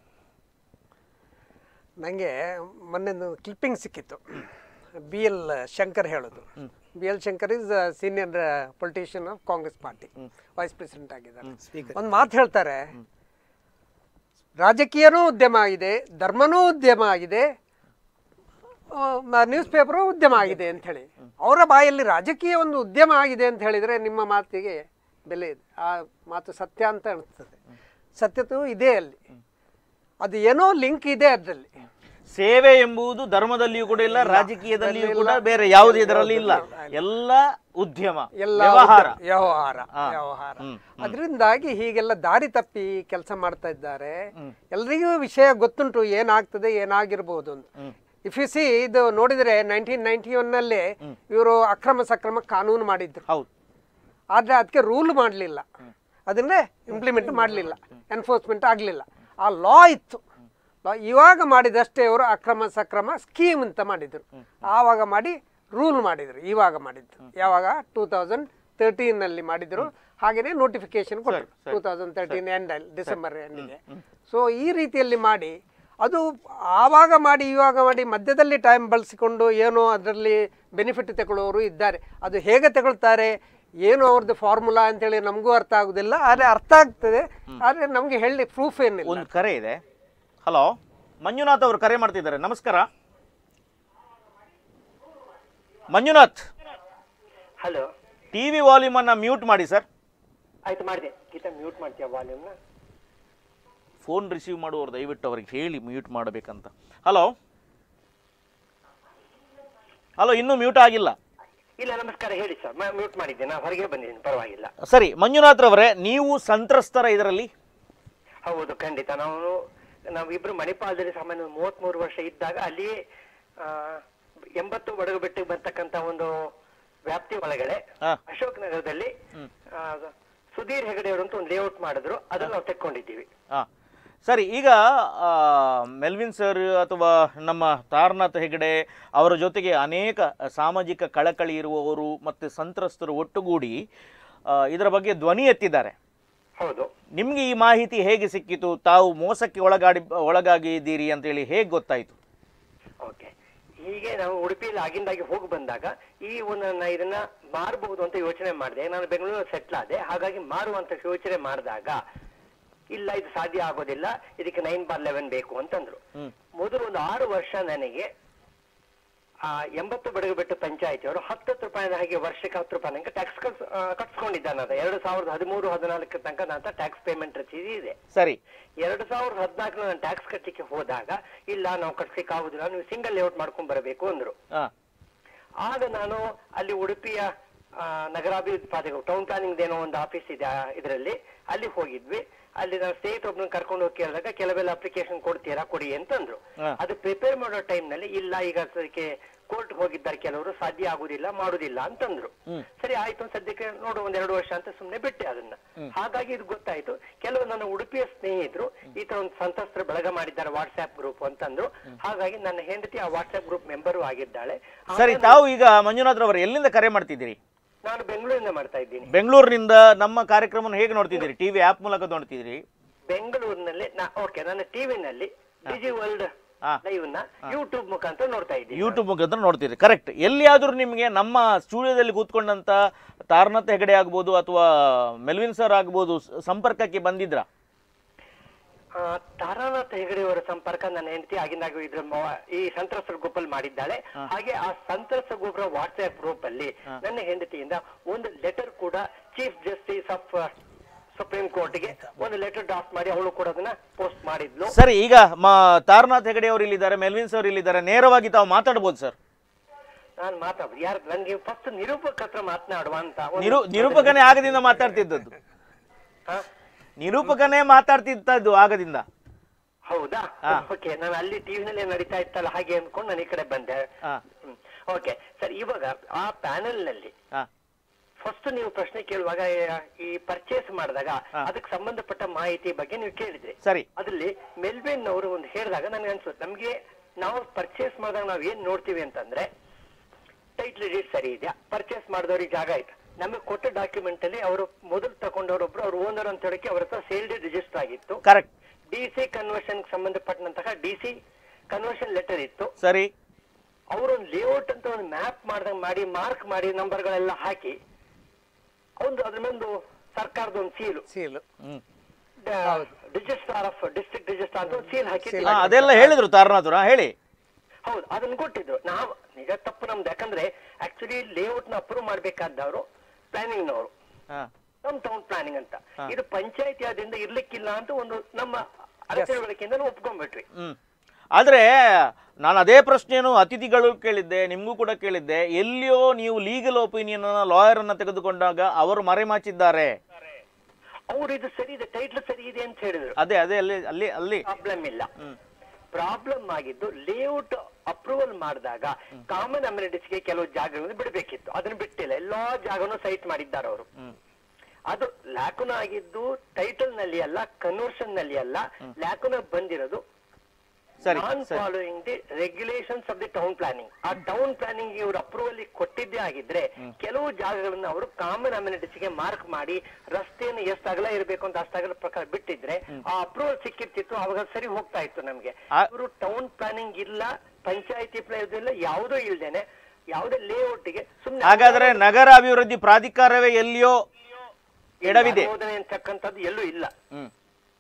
ನನಗೆ ಮೊನ್ನೆ ಕ್ಲಿಪ್ಪಿಂಗ್ ಸಿಕ್ಕಿತ್ತು ಬಿ ಎಲ್ ಶಂಕರ್ ಹೇಳೋದು B L Shankar is senior politician of Congress party vice president ಆಗಿದ್ದಾರೆ
Speaker.
ಒಂದು ಮಾತು ಹೇಳ್ತಾರೆ ರಾಜಕೀಯನೂ ಉದ್ಯಮ ಆಗಿದೆ ಧರ್ಮನೂ ಉದ್ಯಮ ಆಗಿದೆ ನ್ಯೂಸ್ ಪೇಪರು ಉದ್ಯಮ ಆಗಿದೆ ಅಂತ ಹೇಳಿ ಅವರ ಬಾಯಲ್ಲಿ ರಾಜಕೀಯ ಒಂದು ಉದ್ಯಮ ಆಗಿದೆ ಅಂತ ಹೇಳಿದರೆ ನಿಮ್ಮ ಮಾತಿಗೆ ಬೆಲೆ ಇದೆ ಆ ಮಾತು ಸತ್ಯ ಅಂತ ಅನಿಸ್ತದೆ ಸತ್ಯತೆಯೂ ಇದೆ ಅಲ್ಲಿ ಅದು ಏನೋ ಲಿಂಕ್ ಇದೆ ಅದರಲ್ಲಿ
ಸೇವೆ ಎಂಬುದು ಧರ್ಮದಲ್ಲಿಯೂ ಕೂಡ ಇಲ್ಲ ರಾಜಕೀಯದಲ್ಲಿಯೂ ಕೂಡ ಬೇರೆ ಯಾವುದೇ ಇದರಲ್ಲಿ ಇಲ್ಲ ಎಲ್ಲ ಉದ್ಯಮ
ಎಲ್ಲ
ವ್ಯವಹಾರ
ಉದ್ಯಮ, ವ್ಯವಹಾರ
ಹಾ.
ವ್ಯವಹಾರ
ಹ್ಮ್,
ಅದರಿಂದಾಗಿ ಹೀಗೆಲ್ಲ ದಾರಿ ತಪ್ಪಿ ಕೆಲಸ ಮಾಡ್ತಾ ಇದ್ದಾರೆ ಎಲ್ರಿಗೂ ವಿಷಯ ಗೊತ್ತುಂಟು ಏನಾಗ್ತದೆ ಏನಾಗಿರ್ಬೋದು ಅಂತ ಇಫ್ ಯು ಸಿ ಇದು ನೋಡಿದ್ರೆ ನೈನ್ಟೀನ್ ನೈನ್ಟಿ ಒನ್ನಲ್ಲಿ ಇವರು ಅಕ್ರಮ ಸಕ್ರಮ ಕಾನೂನು ಮಾಡಿದ್ರು
ಹೌದು
ಆದರೆ ಅದಕ್ಕೆ ರೂಲ್ ಮಾಡಲಿಲ್ಲ ಅದನ್ನೇ ಇಂಪ್ಲಿಮೆಂಟ್ ಮಾಡಲಿಲ್ಲ ಎನ್ಫೋರ್ಸ್ಮೆಂಟ್ ಆಗಲಿಲ್ಲ ಆ ಲಾ ಇತ್ತು ಲಾ ಇವಾಗ ಮಾಡಿದಷ್ಟೇ ಅವರು ಅಕ್ರಮ ಸಕ್ರಮ ಸ್ಕೀಮ್ ಅಂತ ಮಾಡಿದ್ರು ಆವಾಗ ಮಾಡಿ ರೂಲ್ ಮಾಡಿದ್ರು ಇವಾಗ ಮಾಡಿದ್ದು ಯಾವಾಗ ಟೂ ತೌಸಂಡ್ ತರ್ಟೀನಲ್ಲಿ ಮಾಡಿದ್ರು ಹಾಗೆಯೇ ನೋಟಿಫಿಕೇಶನ್ ಕೊಟ್ಟರು two thousand thirteen end December ಎಂಡಿಗೆ ಸೊ ಈ ರೀತಿಯಲ್ಲಿ ಮಾಡಿ ಅದು ಆವಾಗ ಮಾಡಿ ಇವಾಗ ಮಾಡಿ ಮಧ್ಯದಲ್ಲಿ ಟೈಮ್ ಬಳಸಿಕೊಂಡು ಏನೋ ಅದರಲ್ಲಿ ಬೆನಿಫಿಟ್ ತಗೊಳ್ಳೋರು ಇದ್ದಾರೆ ಅದು ಹೇಗೆ ತಗೊಳ್ತಾರೆ ಏನು ಅವ್ರದ್ದು ಫಾರ್ಮುಲಾ ಅಂತೇಳಿ ನಮಗೂ ಅರ್ಥ ಆಗುದಿಲ್ಲ ಆದರೆ ಅರ್ಥ ಆಗ್ತದೆ ಆದರೆ ನಮಗೆ ಹೇಳಿ ಪ್ರೂಫ್ ಏನಿಲ್ಲ
ಒಂದು ಕರೆ ಇದೆ ಹಲೋ ಮಂಜುನಾಥ್ ಅವರು ಕರೆ ಮಾಡ್ತಿದ್ದಾರೆ ನಮಸ್ಕಾರ ಮಂಜುನಾಥ್
ಹಲೋ
ಟಿವಿ ವಾಲ್ಯೂಮ್ ಅನ್ನ ಮ್ಯೂಟ್ ಮಾಡಿ ಸರ್
ಆಯ್ತು ಮಾಡಿದೆ ಗೀತಾ ಮ್ಯೂಟ್ ಮಾಡ್ತೀಯ ವಾಲ್ಯೂಮ್ನ
ಫೋನ್ ರಿಸೀವ್ ಮಾಡುವವರು ದಯವಿಟ್ಟು ಅವ್ರಿಗೆ ಹೇಳಿ ಮ್ಯೂಟ್ ಮಾಡಬೇಕಂತ ಹಲೋ ಹಲೋ ಇನ್ನೂ ಮ್ಯೂಟ್ ಆಗಿಲ್ಲ
ಇಲ್ಲ ನಮಸ್ಕಾರ ಹೇಳಿ ಸರ್ ಮ್ಯೂಟ್ ಮಾಡಿದ್ದೆ ನಾ ಹೊರಗೆ ಬಂದಿದ್ದೀನಿ ಪರವಾಗಿಲ್ಲ
ಸರಿ ಮಂಜುನಾಥ್ ರವರೇ ನೀವು ಸಂತ್ರಸ್ತರ ಇದರಲ್ಲಿ
ಹೌದು ಖಂಡಿತ ನಾವು ನಾವಿಬ್ರು ಮಣಿಪಾಲದಲ್ಲಿ ಸಾಮಾನ್ಯ ಮೂವತ್ಮೂರು ವರ್ಷ ಇದ್ದಾಗ ಅಲ್ಲಿ ಆ, ಎಂಬತ್ತು ಬಡಗು ಬೆಟ್ಟಿಗೆ ಬರ್ತಕ್ಕಂತ ಒಂದು ವ್ಯಾಪ್ತಿ ಒಳಗಡೆ
ಹಾ.
ಅಶೋಕ್ ನಗರದಲ್ಲಿ ಆ, ಸುಧೀರ್ ಹೆಗಡೆ ಅವರು ಅಂತ ಒಂದು ಲೇಔಟ್ ಮಾಡಿದ್ರು ಅದನ್ನ ನಾವು ತೆಕ್ಕೊಂಡಿದ್ದೀವಿ
ಹಾಂ ಸರಿ ಈಗ ಆ, ಮೆಲ್ವಿನ್ ಸರ್ ಅಥವಾ ನಮ್ಮ ತಾರನಾಥ್ ಹೆಗಡೆ ಅವರ ಜೊತೆಗೆ ಅನೇಕ ಸಾಮಾಜಿಕ ಕಳಕಳಿ ಇರುವವರು ಮತ್ತು ಸಂತ್ರಸ್ತರು ಒಟ್ಟುಗೂಡಿ ಆ, ಇದರ ಬಗ್ಗೆ ಧ್ವನಿ ಎತ್ತಿದ್ದಾರೆ
ಹೌದು
ನಿಮಗೆ ಈ ಮಾಹಿತಿ ಹೇಗೆ ಸಿಕ್ಕಿತು ತಾವು ಮೋಸಕ್ಕೆ ಒಳಗಾಡಿ ಒಳಗಾಗಿದ್ದೀರಿ ಅಂತೇಳಿ ಹೇಗೆ ಗೊತ್ತಾಯಿತು
ಓಕೆ ಹೀಗೆ ನಾವು ಉಡುಪಿಯಲ್ಲಿ ಆಗಿಂದಾಗಿ ಹೋಗಿ ಬಂದಾಗ ಈ ಒಂದು ನಾನು ಇದನ್ನ ಮಾರಬಹುದು ಅಂತ ಯೋಚನೆ ಮಾಡಿದೆ ನಾನು ಬೆಂಗಳೂರು ಸೆಟ್ಲ್ ಆದೆ ಹಾಗಾಗಿ ಮಾರುವಂತ ಯೋಚನೆ ಮಾಡಿದಾಗ ಇಲ್ಲ ಇದು ಸಾಧ್ಯ ಆಗೋದಿಲ್ಲ ಇದಕ್ಕೆ ನೈನ್ ಬಾರ್ ಲೆವೆನ್ ಬೇಕು ಅಂತಂದ್ರು ಮೊದಲು ಒಂದು ಆರು ವರ್ಷ ನನಗೆ ಆ ಎಂಬತ್ತು ಬಡಗುಬೆಟ್ಟು ಪಂಚಾಯತಿಯವರು ಹತ್ತತ್ತು ರೂಪಾಯಿನ ಹಾಗೆ ವರ್ಷಕ್ಕೆ ಹತ್ತು ರೂಪಾಯಿ ನಂಗೆ ಟ್ಯಾಕ್ಸ್ ಕಟ್ಸ್ಕೊಂಡಿದ್ದಾನ ಎರಡು ಸಾವಿರದ ಹದಿಮೂರು ಹದಿನಾಲ್ಕರ ತನಕ ನನ್ನ ಟ್ಯಾಕ್ಸ್ ಪೇಮೆಂಟ್ ರಸೀದಿ ಇದೆ
ಸರಿ
ಎರಡು ಸಾವಿರದ ಹದಿನಾಲ್ಕು ನಾನು ಟ್ಯಾಕ್ಸ್ ಕಟ್ಟಲಿಕ್ಕೆ ಹೋದಾಗ ಇಲ್ಲ ನಾವು ಕಟ್ಲಿಕ್ಕೆ ಆಗುದಿಲ್ಲ ನೀವು ಸಿಂಗಲ್ ಲೇಔಟ್ ಮಾಡ್ಕೊಂಡ್ ಬರಬೇಕು ಅಂದ್ರು
ಹಾಂ
ಆಗ ನಾನು ಅಲ್ಲಿ ಉಡುಪಿಯ ಆ, ನಗರಾಭಿವೃದ್ಧಿ ಪ್ರಾಧಿಕಾರ ಟೌನ್ ಪ್ಲಾನಿಂಗ್ ಏನೋ ಒಂದು ಆಫೀಸ್ ಇದೆ ಇದರಲ್ಲಿ ಅಲ್ಲಿ ಹೋಗಿದ್ವಿ ಅಲ್ಲಿ ನಾವು ಸ್ನೇಹಿತ ಒಬ್ಬನ ಕರ್ಕೊಂಡು ಹೋಗಿ ಕೇಳಿದಾಗ ಕೆಲವೆಲ್ಲ ಅಪ್ಲಿಕೇಶನ್ ಕೊಡ್ತೀರಾ ಕೊಡಿ ಅಂತಂದ್ರು
ಹಾ.
ಅದು ಪ್ರಿಪೇರ್ ಮಾಡೋ time ನಲ್ಲಿ ಇಲ್ಲ ಈಗ ಅದಕ್ಕೆ ಕೋರ್ಟ್ ಹೋಗಿದ್ದಾರೆ ಕೆಲವರು ಸಾಧ್ಯ ಆಗುದಿಲ್ಲ ಮಾಡುದಿಲ್ಲ ಅಂತಂದ್ರು ಸರಿ ಆಯ್ತು ಸದ್ಯಕ್ಕೆ ನೋಡು ಒಂದ್ ಎರಡು ವರ್ಷ ಅಂತ ಸುಮ್ನೆ ಬಿಟ್ಟೆ ಅದನ್ನ ಹಾಗಾಗಿ ಇದು ಗೊತ್ತಾಯ್ತು ಕೆಲವು ನನ್ನ ಉಡುಪಿಯ ಸ್ನೇಹಿತರು ಈ ತರ ಒಂದು ಸಂತ್ರಸ್ತರ ಬಳಗ ಮಾಡಿದ್ದಾರೆ ವಾಟ್ಸ್ಆಪ್ ಗ್ರೂಪ್ ಅಂತಂದ್ರು ಹಾಗಾಗಿ ನನ್ನ ಹೆಂಡತಿ ಆ ವಾಟ್ಸ್ಆಪ್ ಗ್ರೂಪ್ ಮೆಂಬರು ಆಗಿದ್ದಾಳೆ
ಸರಿ ತಾವು ಈಗ ಮಂಜುನಾಥ್ ರವರು ಎಲ್ಲಿಂದ ಕರೆ ಮಾಡ್ತಿದ್ದೀರಿ
ನಾನು ಬೆಂಗಳೂರಿಂದ ಮಾಡ್ತಾ ಇದ್ದೀನಿ
ಬೆಂಗಳೂರಿನಿಂದ ನಮ್ಮ ಕಾರ್ಯಕ್ರಮವನ್ನು ಹೇಗೆ ನೋಡ್ತಿದ್ದೀರಿ ಟಿವಿ ಆ್ಯಪ್ ಮೂಲಕ ನೋಡ್ತಿದ್ದೀರಿ
ಬೆಂಗಳೂರಿನಲ್ಲಿ ನಾ ಓಕೆ ನನ್ನ ಟಿವಿನಲ್ಲಿ ಡಿಜಿ ವರ್ಲ್ಡ್
ಹಾ.
ಲೈವ್ ನ ಯೂಟ್ಯೂಬ್ ಮುಖಾಂತರ ನೋಡ್ತಾ ಇದ್ದೀನಿ
ಯೂಟ್ಯೂಬ್ ಮುಖಾಂತರ ನೋಡ್ತೀರಿ ಕರೆಕ್ಟ್ ಎಲ್ಲಿಯಾದರೂ ನಿಮಗೆ ನಮ್ಮ ಸ್ಟುಡಿಯೋದಲ್ಲಿ ಕೂತ್ಕೊಂಡಂತ ತಾರನಾಥ್ ಹೆಗಡೆ ಆಗ್ಬೋದು ಅಥವಾ ಮೆಲ್ವಿನ್ ಸರ್ ಆಗ್ಬೋದು ಸ- ಸಂಪರ್ಕಕ್ಕೆ ಬಂದಿದ್ರಾ
ಆ, ತಾರಾನಾಥ್ ಹೆಗಡೆಯವರ ಸಂಪರ್ಕ ನನ್ನ ಹೆಂಡತಿ ಆಗಿಂದಾಗ ಇದ್ರ ಮ- ಈ ಸಂತ್ರಸ್ತರ ಗ್ರೂಪ್ ಅಲ್ಲಿ ಮಾಡಿದ್ದಾಳೆ ಹಾಗೆ ಆ ಸಂತ್ರಸ್ತ ಗ್ರೂಪ್ ವಾಟ್ಸ್ಆಪ್ ಗ್ರೂಪ್ ಅಲ್ಲಿ ನನ್ನ ಹೆಂಡತಿಯಿಂದ ಒಂದು ಲೆಟರ್ ಕೂಡ ಚೀಫ್ ಜಸ್ಟಿಸ್ ಆಫ್ ಸುಪ್ರೀಂ ಕೋರ್ಟ್ಗೆ ಒಂದು ಲೆಟರ್ ಡ್ರಾಫ್ಟ್ ಮಾಡಿ ಅವಳು ಕೂಡ ಅದನ್ನ ಪೋಸ್ಟ್ ಮಾಡಿದ್ಲು
ಸರಿ ಈಗ ಮ ತಾರನಾಥ್ ಹೆಗಡೆ ಅವರು ಇಲ್ಲಿದ್ದಾರೆ ಮೆಲ್ವಿನ್ ಸರ್ ಇಲ್ಲಿದ್ದಾರೆ ನೇರವಾಗಿ ತಾವು ಮಾತಾಡ್ಬೋದು ಸರ್
ನಾನು ಮಾತಾಡ್ಬೋದು ಯಾರು ನನ್ಗೆ ಫಸ್ಟ್ ನಿರೂಪಕ ಹತ್ರ ಮಾತನಾಡುವ ಅಂತ ಒಂದು-
ನಿರು ನಿರೂಪಕನೇ ಆಗದಿಂದ ಮಾತಾಡ್ತಿದ್ದದ್ದು
ಹಾ?
ನಿರೂಪಕನೇ ಮಾತಾಡ್ತಿದ್ದದ್ದು ಆಗದಿಂದ
ಹೌದಾ
ಹಾ.
ಓಕೆ ನಾನು ಅಲ್ಲಿ ಟಿವಿನಲ್ಲಿ ನಡೀತಾ ಇತ್ತಲ್ಲ ಹಾಗೆ ಅನ್ಕೊಂಡು ನಾನು ಈ ಕಡೆ ಬಂದೆ
ಹಾ
ಓಕೆ ಸರ್ ಇವಾಗ ಆ ಪ್ಯಾನೆಲ್ ನಲ್ಲಿ
ಹಾ
ಫಸ್ಟ್ ನೀವು ಪ್ರಶ್ನೆ ಕೇಳುವಾಗ ಈ- ಈ ಪರ್ಚೇಸ್ ಮಾಡಿದಾಗ
ಹಾ.
ಅದಕ್ಕೆ ಸಂಬಂಧಪಟ್ಟ ಮಾಹಿತಿ ಬಗ್ಗೆ ನೀವು ಕೇಳಿದ್ರಿ
ಸರಿ
ಅದ್ರಲ್ಲಿ ಮೆಲ್ವಿನ್ ಅವರು ಒಂದು ಹೇಳಿದಾಗ ನನಗೆ ಅನ್ಸುತ್ತೆ ನಮ್ಗೆ ನಾವು ಪರ್ಚೇಸ್ ಮಾಡಿದಾಗ ನಾವ್ ಏನ್ ನೋಡ್ತೀವಿ ಅಂತಂದ್ರೆ ಟೈಟ್ಲ್ ಡೀಡ್ ಸರಿ ಇದೆಯಾ ಪರ್ಚೇಸ್ ಮಾಡಿದವ್ರಿಗೆ ಜಾಗ ಆಯ್ತು ನಮಗೆ ಕೊಟ್ಟ ಡಾಕ್ಯುಮೆಂಟ್ ಅಲ್ಲಿ ಅವರು ಮೊದಲು ತಗೊಂಡವರೊಬ್ರು ಅವ್ರ ಓನರ್ ಅಂತ ಹೇಳಕ್ಕೆ ಅವ್ರ ಹತ್ರ ಸೇಲ್ ಡೀಡ್ ರಿಜಿಸ್ಟರ್ ಆಗಿತ್ತು
ಕರೆಕ್ಟ್
ಡಿ ಸಿ ಕನ್ವರ್ಷನ್ ಸಂಬಂಧಪಟ್ಟಂತಹ ಡಿ ಸಿ ಕನ್ವರ್ಷನ್ ಲೆಟರ್ ಇತ್ತು
ಸರಿ
ಅವರೊಂದು ಲೇಔಟ್ ಅಂತ ಒಂದು ಮ್ಯಾಪ್ ಮಾಡ್ದಂಗ್ ಮಾಡಿ ಮಾರ್ಕ್ ಮಾಡಿ ನಂಬರ್ಗಳೆಲ್ಲ ಹಾಕಿ ಒಂದು ಅದ್ರ ಮೇಲೆ ಒಂದು ಸರ್ಕಾರದ ಒಂದು seal
seal
hmm
registrar of district registrar ಅಂತ ಒಂದು ಸೀಲ್ ಹಾಕಿ
ಹಾ, ಅದೆಲ್ಲ ಹೇಳಿದ್ರು ತಾರನಾಥ್ ಹಾ ಹೇಳಿ
ಹೌದು ಅದನ್ನ ಕೊಟ್ಟಿದ್ರು ನಾವು ನಿಜ ತಪ್ಪು ನಮ್ದು ಯಾಕಂದ್ರೆ ಆಕ್ಚುಲಿ ಲೇಔಟ್ ನ ಅಪ್ರೂವ್ ಮಾಡ್ಬೇಕಾದವರು ಪ್ಲಾನಿಂಗ್ ನವರು
ಹಾ
ನಮ್ ಟೌನ್ ಪ್ಲಾನಿಂಗ್ ಅಂತ ಇದು ಪಂಚಾಯತಿ ಆದ್ರಿಂದ ಇರ್ಲಿಕ್ಕಿಲ್ಲ ಅಂತ ಒಂದು ನಮ್ಮ ಅರಸಿನ ನಾವು ಒಪ್ಕೊಂಡ್ಬಿಟ್ವಿ
ಹ್ಮ್ ಆದ್ರೆ ನಾನು ಅದೇ ಪ್ರಶ್ನೆಯನ್ನು ಅತಿಥಿಗಳು ಕೇಳಿದ್ದೆ ನಿಮಗೂ ಕೂಡ ಕೇಳಿದ್ದೆ ಎಲ್ಲಿಯೋ ನೀವು ಲೀಗಲ್ ಒಪಿನಿಯನ್ ಲಾಯರ್ ಅನ್ನ ತೆಗೆದುಕೊಂಡಾಗ ಅವರು ಮರೆಮಾಚಿದ್ದಾರೆ
ಅವ್ರು ಇದು ಸರಿ ಇದೆ ಟೈಟ್ಲ್ ಸರಿ ಇದೆ ಅಂತ ಹೇಳಿದ್ರು
ಅದೇ ಅದೇ ಅಲ್ಲಿ ಅಲ್ಲಿ ಅಲ್ಲಿ
ಪ್ರಾಬ್ಲಮ್ ಇಲ್ಲ ಪ್ರಾಬ್ಲಮ್ ಆಗಿದ್ದು ಲೇಔಟ್ ಅಪ್ರೂವಲ್ ಮಾಡಿದಾಗ ಕಾಮನ್ ಅಮ್ಯುನಿಟೀಸ್ಗೆ ಕೆಲವು ಜಾಗಗಳನ್ನು ಬಿಡಬೇಕಿತ್ತು ಅದನ್ನ ಬಿಟ್ಟಿಲ್ಲ ಎಲ್ಲಾ ಜಾಗನು ಸೈಟ್ ಮಾಡಿದ್ದಾರೆ ಅವರು
ಹ್ಮ್.
ಅದು ಲ್ಯಾಕುನ ಆಗಿದ್ದು ಟೈಟಲ್ ನಲ್ಲಿ ಅಲ್ಲ ಕನ್ವರ್ಷನ್ ನಲ್ಲಿ ಅಲ್ಲ ಲ್ಯಾಕುನ ಬಂದಿರೋದು
ಸರಿ
ನಾನ್
ಸರಿ
following the regulations of the town planning ಆ ಟೌನ್ ಪ್ಲಾನಿಂಗ್ ಇವರು ಅಪ್ರೂವಲ್ ಕೊಟ್ಟಿದ್ದೇ ಆಗಿದ್ರೆ ಕೆಲವು ಜಾಗಗಳನ್ನ ಅವರು ಕಾಮನ್ ಅಮ್ಯುನಿಟೀಸ್ಗೆ ಮಾರ್ಕ್ ಮಾಡಿ ರಸ್ತೆಯನ್ನು ಎಷ್ಟು ಅಗಲ ಇರಬೇಕು ಅಂತ ಅಷ್ಟು ಅಗಲ ಪ್ರಕಾರ ಬಿಟ್ಟಿದ್ರೆ ಆ ಅಪ್ರೂವಲ್ ಸಿಕ್ಕಿರ್ತಿತ್ತು ಅವಾಗ ಸರಿ ಹೋಗ್ತಾ ಇತ್ತು ನಮ್ಗೆ
ಆ-
ಇವರು ಟೌನ್ ಪ್ಲಾನಿಂಗ್ ಇಲ್ಲ ಪಂಚಾಯತಿ ಪ್ಲಾನ್ ಇಲ್ಲ ಯಾವುದೂ ಇಲ್ದೇನೆ ಯಾವುದೇ ಲೇಔಟ್ಗೆ ಸುಮ್ಮನೆ
ಹಾಗಾದ್ರೆ ನಗರ ಅಭಿವೃದ್ಧಿ ಪ್ರಾಧಿಕಾರವೇ ಎಲ್ಲಿಯೋ ಎಡವಿದೆ
ಅನುಮೋದನೆ ಅಂತಕ್ಕಂಥದ್ದು ಎಲ್ಲೂ ಇಲ್ಲ
ಹ್ಮ್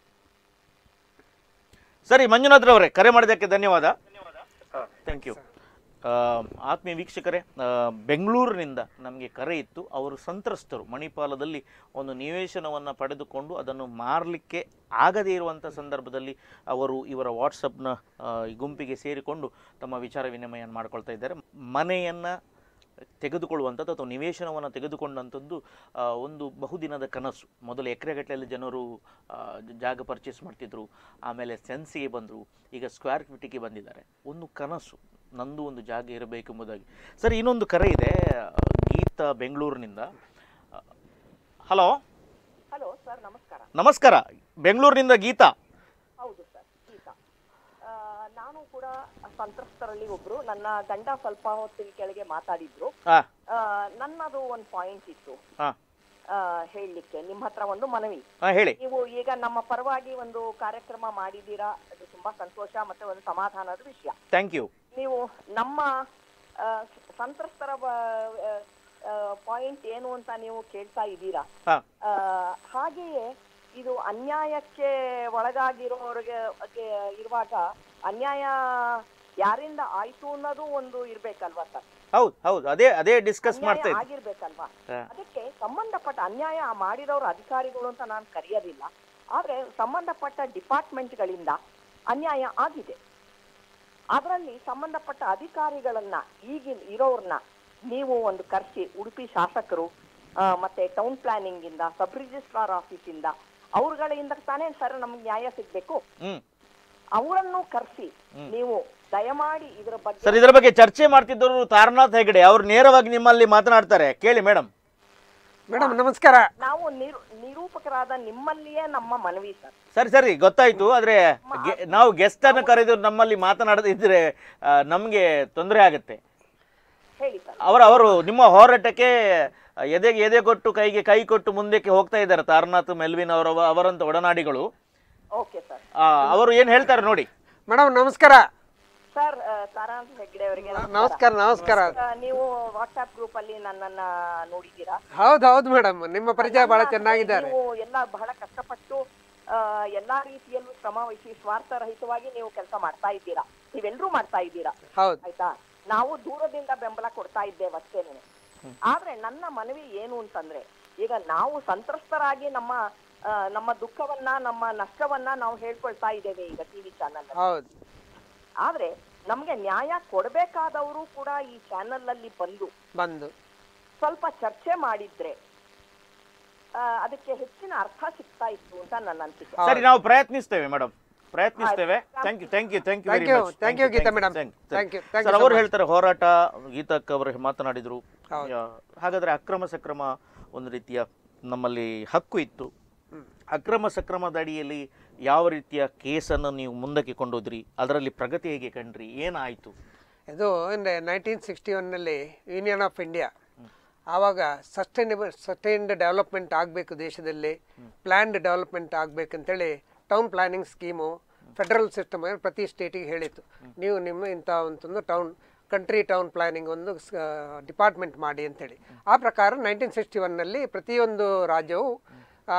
ಸರಿ ಮಂಜುನಾಥ್ರವರೇ ಕರೆ ಮಾಡಿದ್ದಕ್ಕೆ ಧನ್ಯವಾದ
ಹಾ.
ಥ್ಯಾಂಕ್ ಯು ಆತ್ಮೀಯ ವೀಕ್ಷಕರೇ ಆ, ಬೆಂಗಳೂರಿನಿಂದ ನಮಗೆ ಕರೆ ಇತ್ತು ಅವರು ಸಂತ್ರಸ್ತರು ಮಣಿಪಾಲದಲ್ಲಿ ಒಂದು ನಿವೇಶನವನ್ನು ಪಡೆದುಕೊಂಡು ಅದನ್ನು ಮಾರಲಿಕ್ಕೆ ಆಗದೇ ಇರುವಂಥ ಸಂದರ್ಭದಲ್ಲಿ ಅವರು ಇವರ ವಾಟ್ಸಪ್ನ ಆ, ಈ ಗುಂಪಿಗೆ ಸೇರಿಕೊಂಡು ತಮ್ಮ ವಿಚಾರ ವಿನಿಮಯ ಮಾಡ್ಕೊಳ್ತಾ ಇದ್ದಾರೆ ಮನೆಯನ್ನು ತೆಗೆದುಕೊಳ್ಳುವಂಥದ್ದು ಅಥವಾ ನಿವೇಶನವನ್ನು ತೆಗೆದುಕೊಂಡಂಥದ್ದು ಆ, ಒಂದು ಬಹುದಿನದ ಕನಸು ಮೊದಲು ಎಕರೆಗಟ್ಟಲೆಯಲ್ಲಿ ಜನರು ಆ, ಜಾಗ ಪರ್ಚೇಸ್ ಮಾಡ್ತಿದ್ರು ಆಮೇಲೆ ಸೆನ್ಸಿಗೆ ಬಂದರು ಈಗ ಸ್ಕ್ವೇರ್ ಫೀಟಿಗೆ ಬಂದಿದ್ದಾರೆ ಒಂದು ಕನಸು ನಂದು ಒಂದು ಜಾಗ ಇರಬೇಕೆಂಬುದಾಗಿ ಸರ್ ಇನ್ನೊಂದು ಕರೆ ಇದೆ ಆ, ಗೀತಾ ಬೆಂಗಳೂರಿನಿಂದ ಹಲೋ
ಹಲೋ ಸರ್ ನಮಸ್ಕಾರ
ನಮಸ್ಕಾರ ಬೆಂಗಳೂರಿನಿಂದ ಗೀತಾ
ಹೌದು ಸರ್ ಗೀತಾ ಆ, ನಾನು ಕೂಡ ಸಂತ್ರಸ್ತರಲ್ಲಿ ಒಬ್ರು ನನ್ನ ಗಂಡ ಸ್ವಲ್ಪ ಹೊತ್ತಿನ ಕೆಳಗೆ ಮಾತಾಡಿದ್ರು
ಹಾಂ
ಆ, ನನ್ನದು ಒಂದು ಪಾಯಿಂಟ್ ಇತ್ತು
ಹಾಂ
ಆ, ಹೇಳಲಿಕ್ಕೆ ನಿಮ್ಮ ಹತ್ರ ಒಂದು ಮನವಿ
ಹಾಂ ಹೇಳಿ
ನೀವು ಈಗ ನಮ್ಮ ಪರವಾಗಿ ಒಂದು ಕಾರ್ಯಕ್ರಮ ಮಾಡಿದ್ದೀರಾ ಅದು ತುಂಬಾ ಸಂತೋಷ ಮತ್ತೆ ಒಂದು ಸಮಾಧಾನದ ವಿಷಯ
ಥ್ಯಾಂಕ್ ಯು
ನೀವು ನಮ್ಮ ಆ, ಸಂತ್ರಸ್ತರ ಪಾಯಿಂಟ್ ಏನು ಅಂತ ನೀವು ಕೇಳ್ತಾ ಇದ್ದೀರಾ
ಹಾಂ
ಆ, ಹಾಗೆಯೇ ಇದು ಅನ್ಯಾಯಕ್ಕೆ ಒಳಗಾಗಿರೋರಿಗೆ ಗೆ ಇರುವಾಗ ಅನ್ಯಾಯ ಯಾರಿಂದ ಆಯ್ತು ಅನ್ನೋದು ಒಂದು ಇರ್ಬೇಕಲ್ವಾ ಸರ್
ಹೌದು ಹೌದು ಅದೇ ಅದೇ ಡಿಸ್ಕಸ್ ಮಾಡ್ತಾ
ಅನ್ಯಾಯ
ಇದ್ದೆ
ಆಗಿರ್ಬೇಕಲ್ವಾ
ಹಾ.
ಅದಕ್ಕೆ ಸಂಬಂಧಪಟ್ಟ ಅನ್ಯಾಯ ಮಾಡಿದವರು ಅಧಿಕಾರಿಗಳು ಅಂತ ನಾನು ಕರೆಯೋದಿಲ್ಲ ಆದ್ರೆ ಸಂಬಂಧಪಟ್ಟ ಡಿಪಾರ್ಟ್ಮೆಂಟ್ಗಳಿಂದ ಅನ್ಯಾಯ ಆಗಿದೆ ಅದರಲ್ಲಿ ಸಂಬಂಧಪಟ್ಟ ಅಧಿಕಾರಿಗಳನ್ನ ಈಗಿನ ಇರೋರ್ನ ನೀವು ಒಂದು ಕರೆಸಿ ಉಡುಪಿ ಶಾಸಕರು ಆ, ಮತ್ತೆ ಟೌನ್ ಪ್ಲಾನಿಂಗ್ ಇಂದ ಸಬ್ ರಿಜಿಸ್ಟ್ರಾರ್ ಆಫೀಸ್ ಇಂದ ಅವ್ರಗಳಿಂದ ತಾನೇ ಸರ್ ನಮ್ಗೆ ನ್ಯಾಯ ಸಿಗ್ಬೇಕು
ಹ್ಞೂ
ಅವರನ್ನು ಕರೆಸಿ ನೀವು ದಯಮಾಡಿ ಇದರ ಬಗ್ಗೆ
ಸರ್ ಇದರ ಬಗ್ಗೆ ಚರ್ಚೆ ಮಾಡ್ತಿದ್ದವರು ತಾರನಾಥ್ ಹೆಗಡೆ ಅವರು ನೇರವಾಗಿ ನಿಮ್ಮಲ್ಲಿ ಮಾತನಾಡ್ತಾರೆ ಕೇಳಿ ಮೇಡಮ್
ಮೇಡಮ್ ನಮಸ್ಕಾರ
ನಾವು ನಿರು ನಿರೂಪಕರಾದ ನಿಮ್ಮಲ್ಲಿಯೇ ನಮ್ಮ ಮನವಿ ಸರ್
ಸರಿ ಸರಿ ಗೊತ್ತಾಯ್ತು ಆದ್ರೆ ಗೆ- ನಾವು ಗೆಸ್ಟ್ ಅನ್ನು ಕರೆದು ನಮ್ಮಲ್ಲಿ ಮಾತನಾಡದಿದ್ರೆ ಆ, ನಮ್ಗೆ ತೊಂದರೆ ಆಗುತ್ತೆ
ಹೇಳಿ ಸರ್
ಅವರು ಅವರು ನಿಮ್ಮ ಹೋರಾಟಕ್ಕೆ ಎದೆಗೆ ಎದೆ ಕೊಟ್ಟು ಕೈಗೆ ಕೈ ಕೊಟ್ಟು ಮುಂದಕ್ಕೆ ಹೋಗ್ತಾ ಇದ್ದಾರೆ ತಾರನಾಥ್ ಮೆಲ್ವಿನ್ ಅವರ ಅವರಂತ ಒಡನಾಡಿಗಳು
ಓಕೆ ಸರ್
ಆ, ಅವರು ಏನ್ ಹೇಳ್ತಾರೆ ನೋಡಿ
ಮೇಡಮ್ ನಮಸ್ಕಾರ
ಸರ್ ತಾರಾಂತ್ ಹೆಗ್ಡೆ ಅವರಿಗೆ
ನಮಸ್ಕಾರ ನಮಸ್ಕಾರ
ನೀವು ವಾಟ್ಸ್ಆಪ್ ಗ್ರೂಪ್ ಅಲ್ಲಿ ನನ್ನನ್ನ ನೋಡಿದ್ದೀರಾ
ಹೌದು ಹೌದು ಮೇಡಮ್ ನಿಮ್ಮ ಪರಿಚಯ ಬಹಳ ಚೆನ್ನಾಗಿದ್ದಾರೆ
ನೀವು ಎಲ್ಲ ಬಹಳ ಕಷ್ಟಪಟ್ಟು ಆ, ಎಲ್ಲಾ ರೀತಿಯಲ್ಲೂ ಶ್ರಮ ವಹಿಸಿ ಸ್ವಾರ್ಥರಹಿತವಾಗಿ ನೀವು ಕೆಲಸ ಮಾಡ್ತಾ ಇದ್ದೀರಾ ನೀವೆಲ್ಲರೂ ಮಾಡ್ತಾ ಇದ್ದೀರಾ
ಹೌದು
ಆಯ್ತಾ ನಾವು ದೂರದಿಂದ ಬೆಂಬಲ ಕೊಡ್ತಾ ಇದ್ದೇವೆ ಅಷ್ಟೇನೆ ಆದ್ರೆ ನನ್ನ ಮನವಿ ಏನು ಅಂತಂದ್ರೆ ಈಗ ನಾವು ಸಂತ್ರಸ್ತರಾಗಿ ನಮ್ಮ ಆ, ನಮ್ಮ ದುಃಖವನ್ನ ನಮ್ಮ ನಷ್ಟವನ್ನ ನಾವು ಹೇಳ್ಕೊಳ್ತಾ ಇದ್ದೇವೆ ಈಗ ಟಿವಿ ಚಾನಲ್
ಹೌದು
ಆದ್ರೆ ನಮ್ಗೆ ನ್ಯಾಯ ಕೊಡಬೇಕಾದವರು ಕೂಡ ಈ ಚಾನಲ್ ಅಲ್ಲಿ ಬಂದು
ಬಂದು
ಸ್ವಲ್ಪ ಚರ್ಚೆ ಮಾಡಿದ್ರೆ ಆ, ಅದಕ್ಕೆ ಹೆಚ್ಚಿನ ಅರ್ಥ ಸಿಗ್ತಾ ಇತ್ತು ಅಂತ ನನ್ನ ಅನಿಸಿಕೆ
ಸರಿ ನಾವು ಪ್ರಯತ್ನಿಸ್ತೇವೆ ಮೇಡಮ್ ಪ್ರಯತ್ನಿಸ್ತೇವೆ thank you thank you thank you
Thank you, thank you, Geeta madam. Thank you, thank you
sir
so
ಅವರು
much.
ಹೇಳ್ತಾರೆ ಹೋರಾಟ ಗೀತಕ್ ಅವರು ಮಾತನಾಡಿದ್ರು
ಹೌದು.
ಯಾ- ಹಾಗಾದ್ರೆ ಅಕ್ರಮ ಸಕ್ರಮ ಒಂದು ರೀತಿಯ ನಮ್ಮಲ್ಲಿ ಹಕ್ಕು ಇತ್ತು ಅಕ್ರಮ ಸಕ್ರಮದ ಅಡಿಯಲ್ಲಿ ಯಾವ ರೀತಿಯ ಕೇಸನ್ನು ನೀವು ಮುಂದಕ್ಕೆ ಕೊಂಡೋದ್ರಿ ಅದರಲ್ಲಿ ಪ್ರಗತಿ ಹೇಗೆ ಕಂಡ್ರಿ ಏನಾಯಿತು
ಇದು ಅಂದರೆ ನೈನ್ಟೀನ್ ಸಿಕ್ಸ್ಟಿ ಒನ್ನಲ್ಲಿ ಯೂನಿಯನ್ ಆಫ್ ಇಂಡಿಯಾ ಆವಾಗ ಸಸ್ಟೈನಬಲ್ ಸಸ್ಟೈನ್ಡ್ ಡೆವಲಪ್ಮೆಂಟ್ ಆಗಬೇಕು ದೇಶದಲ್ಲಿ ಪ್ಲ್ಯಾನ್ಡ್ ಡೆವಲಪ್ಮೆಂಟ್ ಆಗಬೇಕಂತೇಳಿ town planning scheme federal system ಪ್ರತಿ ಸ್ಟೇಟಿಗೆ ಹೇಳಿತ್ತು ನೀವು ನಿಮ್ಮ ಇಂಥ ಒಂದು ಟೌನ್ ಕಂಟ್ರಿ ಟೌನ್ ಪ್ಲಾನಿಂಗ್ ಒಂದು ಡಿಪಾರ್ಟ್ಮೆಂಟ್ ಮಾಡಿ ಅಂತೇಳಿ ಆ ಪ್ರಕಾರ ನೈನ್ಟೀನ್ ಸಿಕ್ಸ್ಟಿ ಒನ್ನಲ್ಲಿ ಪ್ರತಿಯೊಂದು ರಾಜ್ಯವು ಆ,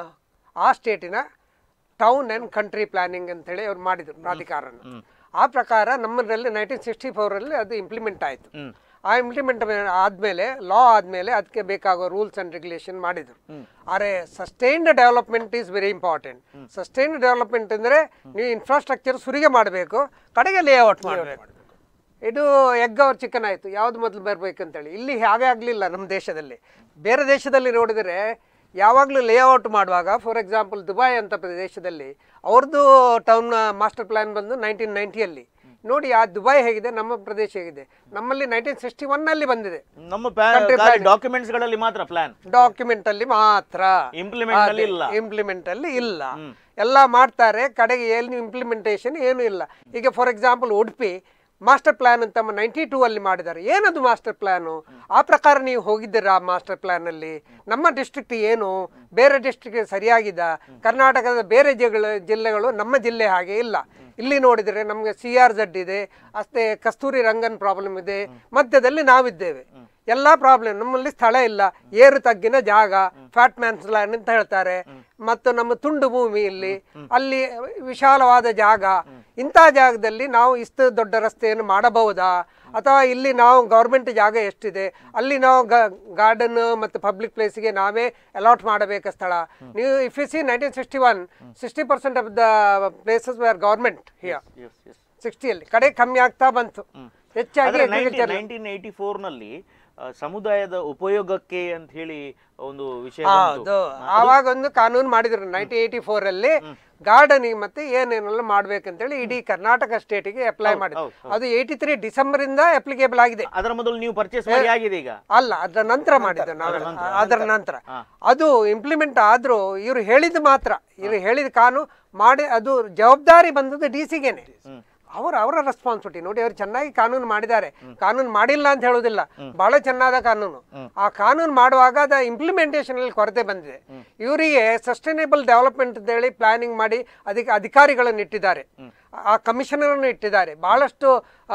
ಆ ಸ್ಟೇಟಿನ ಟೌನ್ ಆ್ಯಂಡ್ ಕಂಟ್ರಿ ಪ್ಲಾನಿಂಗ್ ಅಂತೇಳಿ ಅವ್ರು ಮಾಡಿದರು ಪ್ರಾಧಿಕಾರನ ಆ ಪ್ರಕಾರ ನಮ್ಮದ್ರಲ್ಲಿ ನೈನ್ಟೀನ್ ಸಿಕ್ಸ್ಟಿ ಫೋರಲ್ಲಿ ಅದು ಇಂಪ್ಲಿಮೆಂಟ್ ಆಯಿತು ಆ ಇಂಪ್ಲಿಮೆಂಟ್ ಆದಮೇಲೆ ಲಾ ಆದಮೇಲೆ ಅದಕ್ಕೆ ಬೇಕಾಗೋ ರೂಲ್ಸ್ ಆ್ಯಂಡ್ ರೆಗ್ಯುಲೇಷನ್ ಮಾಡಿದರು ಆದರೆ sustained development is very important sustained development ಅಂದರೆ ನೀವು ಇನ್ಫ್ರಾಸ್ಟ್ರಕ್ಚರ್ ಸುರಿಗೆ ಮಾಡಬೇಕು ಕಡೆಗೆ ಲೇಔಟ್ ಮಾಡಬೇಕು ಇದು ಎಗ್ ಅವ್ರ ಚಿಕನ್ ಆಯಿತು ಯಾವ್ದು ಮೊದಲು ಬರಬೇಕಂತೇಳಿ ಇಲ್ಲಿ ಹಾಗೆ ಆಗಲಿಲ್ಲ ನಮ್ಮ ದೇಶದಲ್ಲಿ ಬೇರೆ ದೇಶದಲ್ಲಿ ನೋಡಿದರೆ ಯಾವಾಗಲೂ ಲೇಔಟ್ ಮಾಡುವಾಗ ಫಾರ್ ಎಕ್ಸಾಂಪಲ್ ದುಬೈ ಅಂತ ಪ್ರದೇಶದಲ್ಲಿ ಅವ್ರದ್ದು ಟೌನ್ ಮಾಸ್ಟರ್ ಪ್ಲ್ಯಾನ್ ಬಂದು ನೈನ್ಟೀನ್ ನೈಂಟಿಯಲ್ಲಿ ನೋಡಿ ಆ ದುಬೈ ಹೇಗಿದೆ ನಮ್ಮ ಪ್ರದೇಶ ಹೇಗಿದೆ ನಮ್ಮಲ್ಲಿ ನೈನ್ಟೀನ್ ಸಿಕ್ಸ್ಟಿ ಒನ್ನಲ್ಲಿ ಬಂದಿದೆ
ನಮ್ಮ
Country planning.
ಡಾಕ್ಯುಮೆಂಟ್ಸ್ ಗಳಲ್ಲಿ ಮಾತ್ರ ಪ್ಲಾನ್
ಡಾಕ್ಯುಮೆಂಟ್ ಅಲ್ಲಿ ಮಾತ್ರ
Implement ಅಲ್ಲಿ ಇಲ್ಲ.
ಇಂಪ್ಲಿಮೆಂಟ್ ಅಲ್ಲಿ ಇಲ್ಲ ಎಲ್ಲ ಮಾಡ್ತಾರೆ ಕಡೆಗೆ ಏನು ಇಂಪ್ಲಿಮೆಂಟೇಷನ್ ಏನು ಇಲ್ಲ ಈಗ for example Udupi master plan ಅಂತ ನೈಂಟಿ ಟೂ ಅಲ್ಲಿ ಮಾಡಿದ್ದಾರೆ ಏನದು ಮಾಸ್ಟರ್ ಪ್ಲಾನು ಆ ಪ್ರಕಾರ ನೀವು ಹೋಗಿದ್ದೀರಾ ಆ ಮಾಸ್ಟರ್ ಪ್ಲಾನ್ ಅಲ್ಲಿ ನಮ್ಮ ಡಿಸ್ಟ್ರಿಕ್ಟ್ ಏನು ಬೇರೆ ಡಿಸ್ಟ್ರಿಕ್ಟ್ ಸರಿಯಾಗಿದ ಕರ್ನಾಟಕದ ಬೇರೆ ಜಿಲ್ಲೆ ಜಿಲ್ಲೆಗಳು ನಮ್ಮ ಜಿಲ್ಲೆ ಹಾಗೆ ಇಲ್ಲ ಇಲ್ಲಿ ನೋಡಿದರೆ ನಮಗೆ ಸಿ ಆರ್ ಜಡ್ ಇದೆ ಅಷ್ಟೇ ಕಸ್ತೂರಿ ರಂಗನ್ ಪ್ರಾಬ್ಲಮ್ ಇದೆ ಮಧ್ಯದಲ್ಲಿ ನಾವಿದ್ದೇವೆ ಎಲ್ಲ ಪ್ರಾಬ್ಲಮ್ ನಮ್ಮಲ್ಲಿ ಸ್ಥಳ ಇಲ್ಲ ಏರು ತಗ್ಗಿನ ಜಾಗ ಫ್ಯಾಟ್ ಮ್ಯಾನ್ಸ್ ಲ್ಯಾಂಡ್ ಅಂತ ಹೇಳ್ತಾರೆ ಮತ್ತು ನಮ್ಮ ತುಂಡು ಭೂಮಿ ಇಲ್ಲಿ ಅಲ್ಲಿ ವಿಶಾಲವಾದ ಜಾಗ ಇಂಥ ಜಾಗದಲ್ಲಿ ನಾವು ಇಷ್ಟು ದೊಡ್ಡ ರಸ್ತೆಯನ್ನು ಮಾಡಬಹುದಾ ಅಥವಾ ಇಲ್ಲಿ ನಾವು ಗೌರ್ಮೆಂಟ್ ಜಾಗ ಎಷ್ಟಿದೆ ಅಲ್ಲಿ ನಾವು ಗಾರ್ಡನ್ ಮತ್ತು ಪಬ್ಲಿಕ್ ಪ್ಲೇಸಿಗೆ ನಾವೇ ಅಲಾಟ್ ಮಾಡಬೇಕು ಸ್ಥಳ ನೀವು if you see nineteen sixty one sixty percent of the places where government here
yes yes
ಸಿಕ್ಸ್ಟಿಯಲ್ಲಿ ಕಡೆ ಕಮ್ಮಿ ಆಗ್ತಾ ಬಂತು ಹೆಚ್ಚಾಗಿ agriculture-
ನೈನ್ಟೀನ್ ಏಯ್ಟಿ ಫೋರ್ ನಲ್ಲಿ ಆ, ಸಮುದಾಯದ ಉಪಯೋಗಕ್ಕೆ ಅಂತ ಹೇಳಿ ಒಂದು ವಿಷಯ ಬಂತು.
ಹೌದು ಆವಾಗ ಒಂದು ಕಾನೂನು ಮಾಡಿದ್ರು ನೈನ್ಟೀನ್ ಏಯ್ಟಿ ಫೋರ್ ಅಲ್ಲಿ ಗಾರ್ಡನಿಂಗ್ ಮತ್ತೆ ಏನೇನೆಲ್ಲ ಮಾಡ್ಬೇಕಂತೇಳಿ ಇಡೀ ಕರ್ನಾಟಕ ಸ್ಟೇಟಿಗೆ ಅಪ್ಲೈ ಮಾಡಿದ್ರು ಅದು ಏಯ್ಟಿ ತ್ರೀ ಡಿಸೆಂಬರ್ ಇಂದ ಅಪ್ಲಿಕೇಬಲ್ ಆಗಿದೆ
ಅದರ ಮೊದಲು ನೀವು ಪರ್ಚೇಸ್ ಮಾಡಿ ಆಗಿದೆ ಈಗ
ಅಲ್ಲ ಅದರ ನಂತರ ಮಾಡಿದ್ದು ನಾವು ಅದರ ನಂತರ ಅದು ಇಂಪ್ಲಿಮೆಂಟ್ ಆದ್ರೂ ಇವರು ಹೇಳಿದ ಮಾತ್ರ ಇವರು ಹೇಳಿದ ಕಾನೂನು ಮಾಡಿ ಅದು ಜವಾಬ್ದಾರಿ ಬಂದದ್ದು ಡಿ ಸಿಗೆನೆ ಅವರು ಅವರ ರೆಸ್ಪಾನ್ಸಿಬಿಲಿಟಿ ನೋಡಿ ಅವ್ರು ಚೆನ್ನಾಗಿ ಕಾನೂನು ಮಾಡಿದ್ದಾರೆ ಕಾನೂನು ಮಾಡಿಲ್ಲ ಅಂತ ಹೇಳೋದಿಲ್ಲ ಬಹಳ ಚೆನ್ನಾದ ಕಾನೂನು ಆ ಕಾನೂನು ಮಾಡುವಾಗ ಅದ ಇಂಪ್ಲಿಮೆಂಟೇಷನ್ ಅಲ್ಲಿ ಕೊರತೆ ಬಂದಿದೆ ಇವರಿಗೆ ಸಸ್ಟೈನೇಬಲ್ ಡೆವಲಪ್ಮೆಂಟ್ ಅಂತ ಹೇಳಿ ಪ್ಲಾನಿಂಗ್ ಮಾಡಿ ಅದಕ್ಕೆ ಅಧಿಕಾರಿಗಳನ್ನು ಇಟ್ಟಿದ್ದಾರೆ ಆ ಕಮಿಷನರನ್ನು ಇಟ್ಟಿದ್ದಾರೆ ಬಹಳಷ್ಟು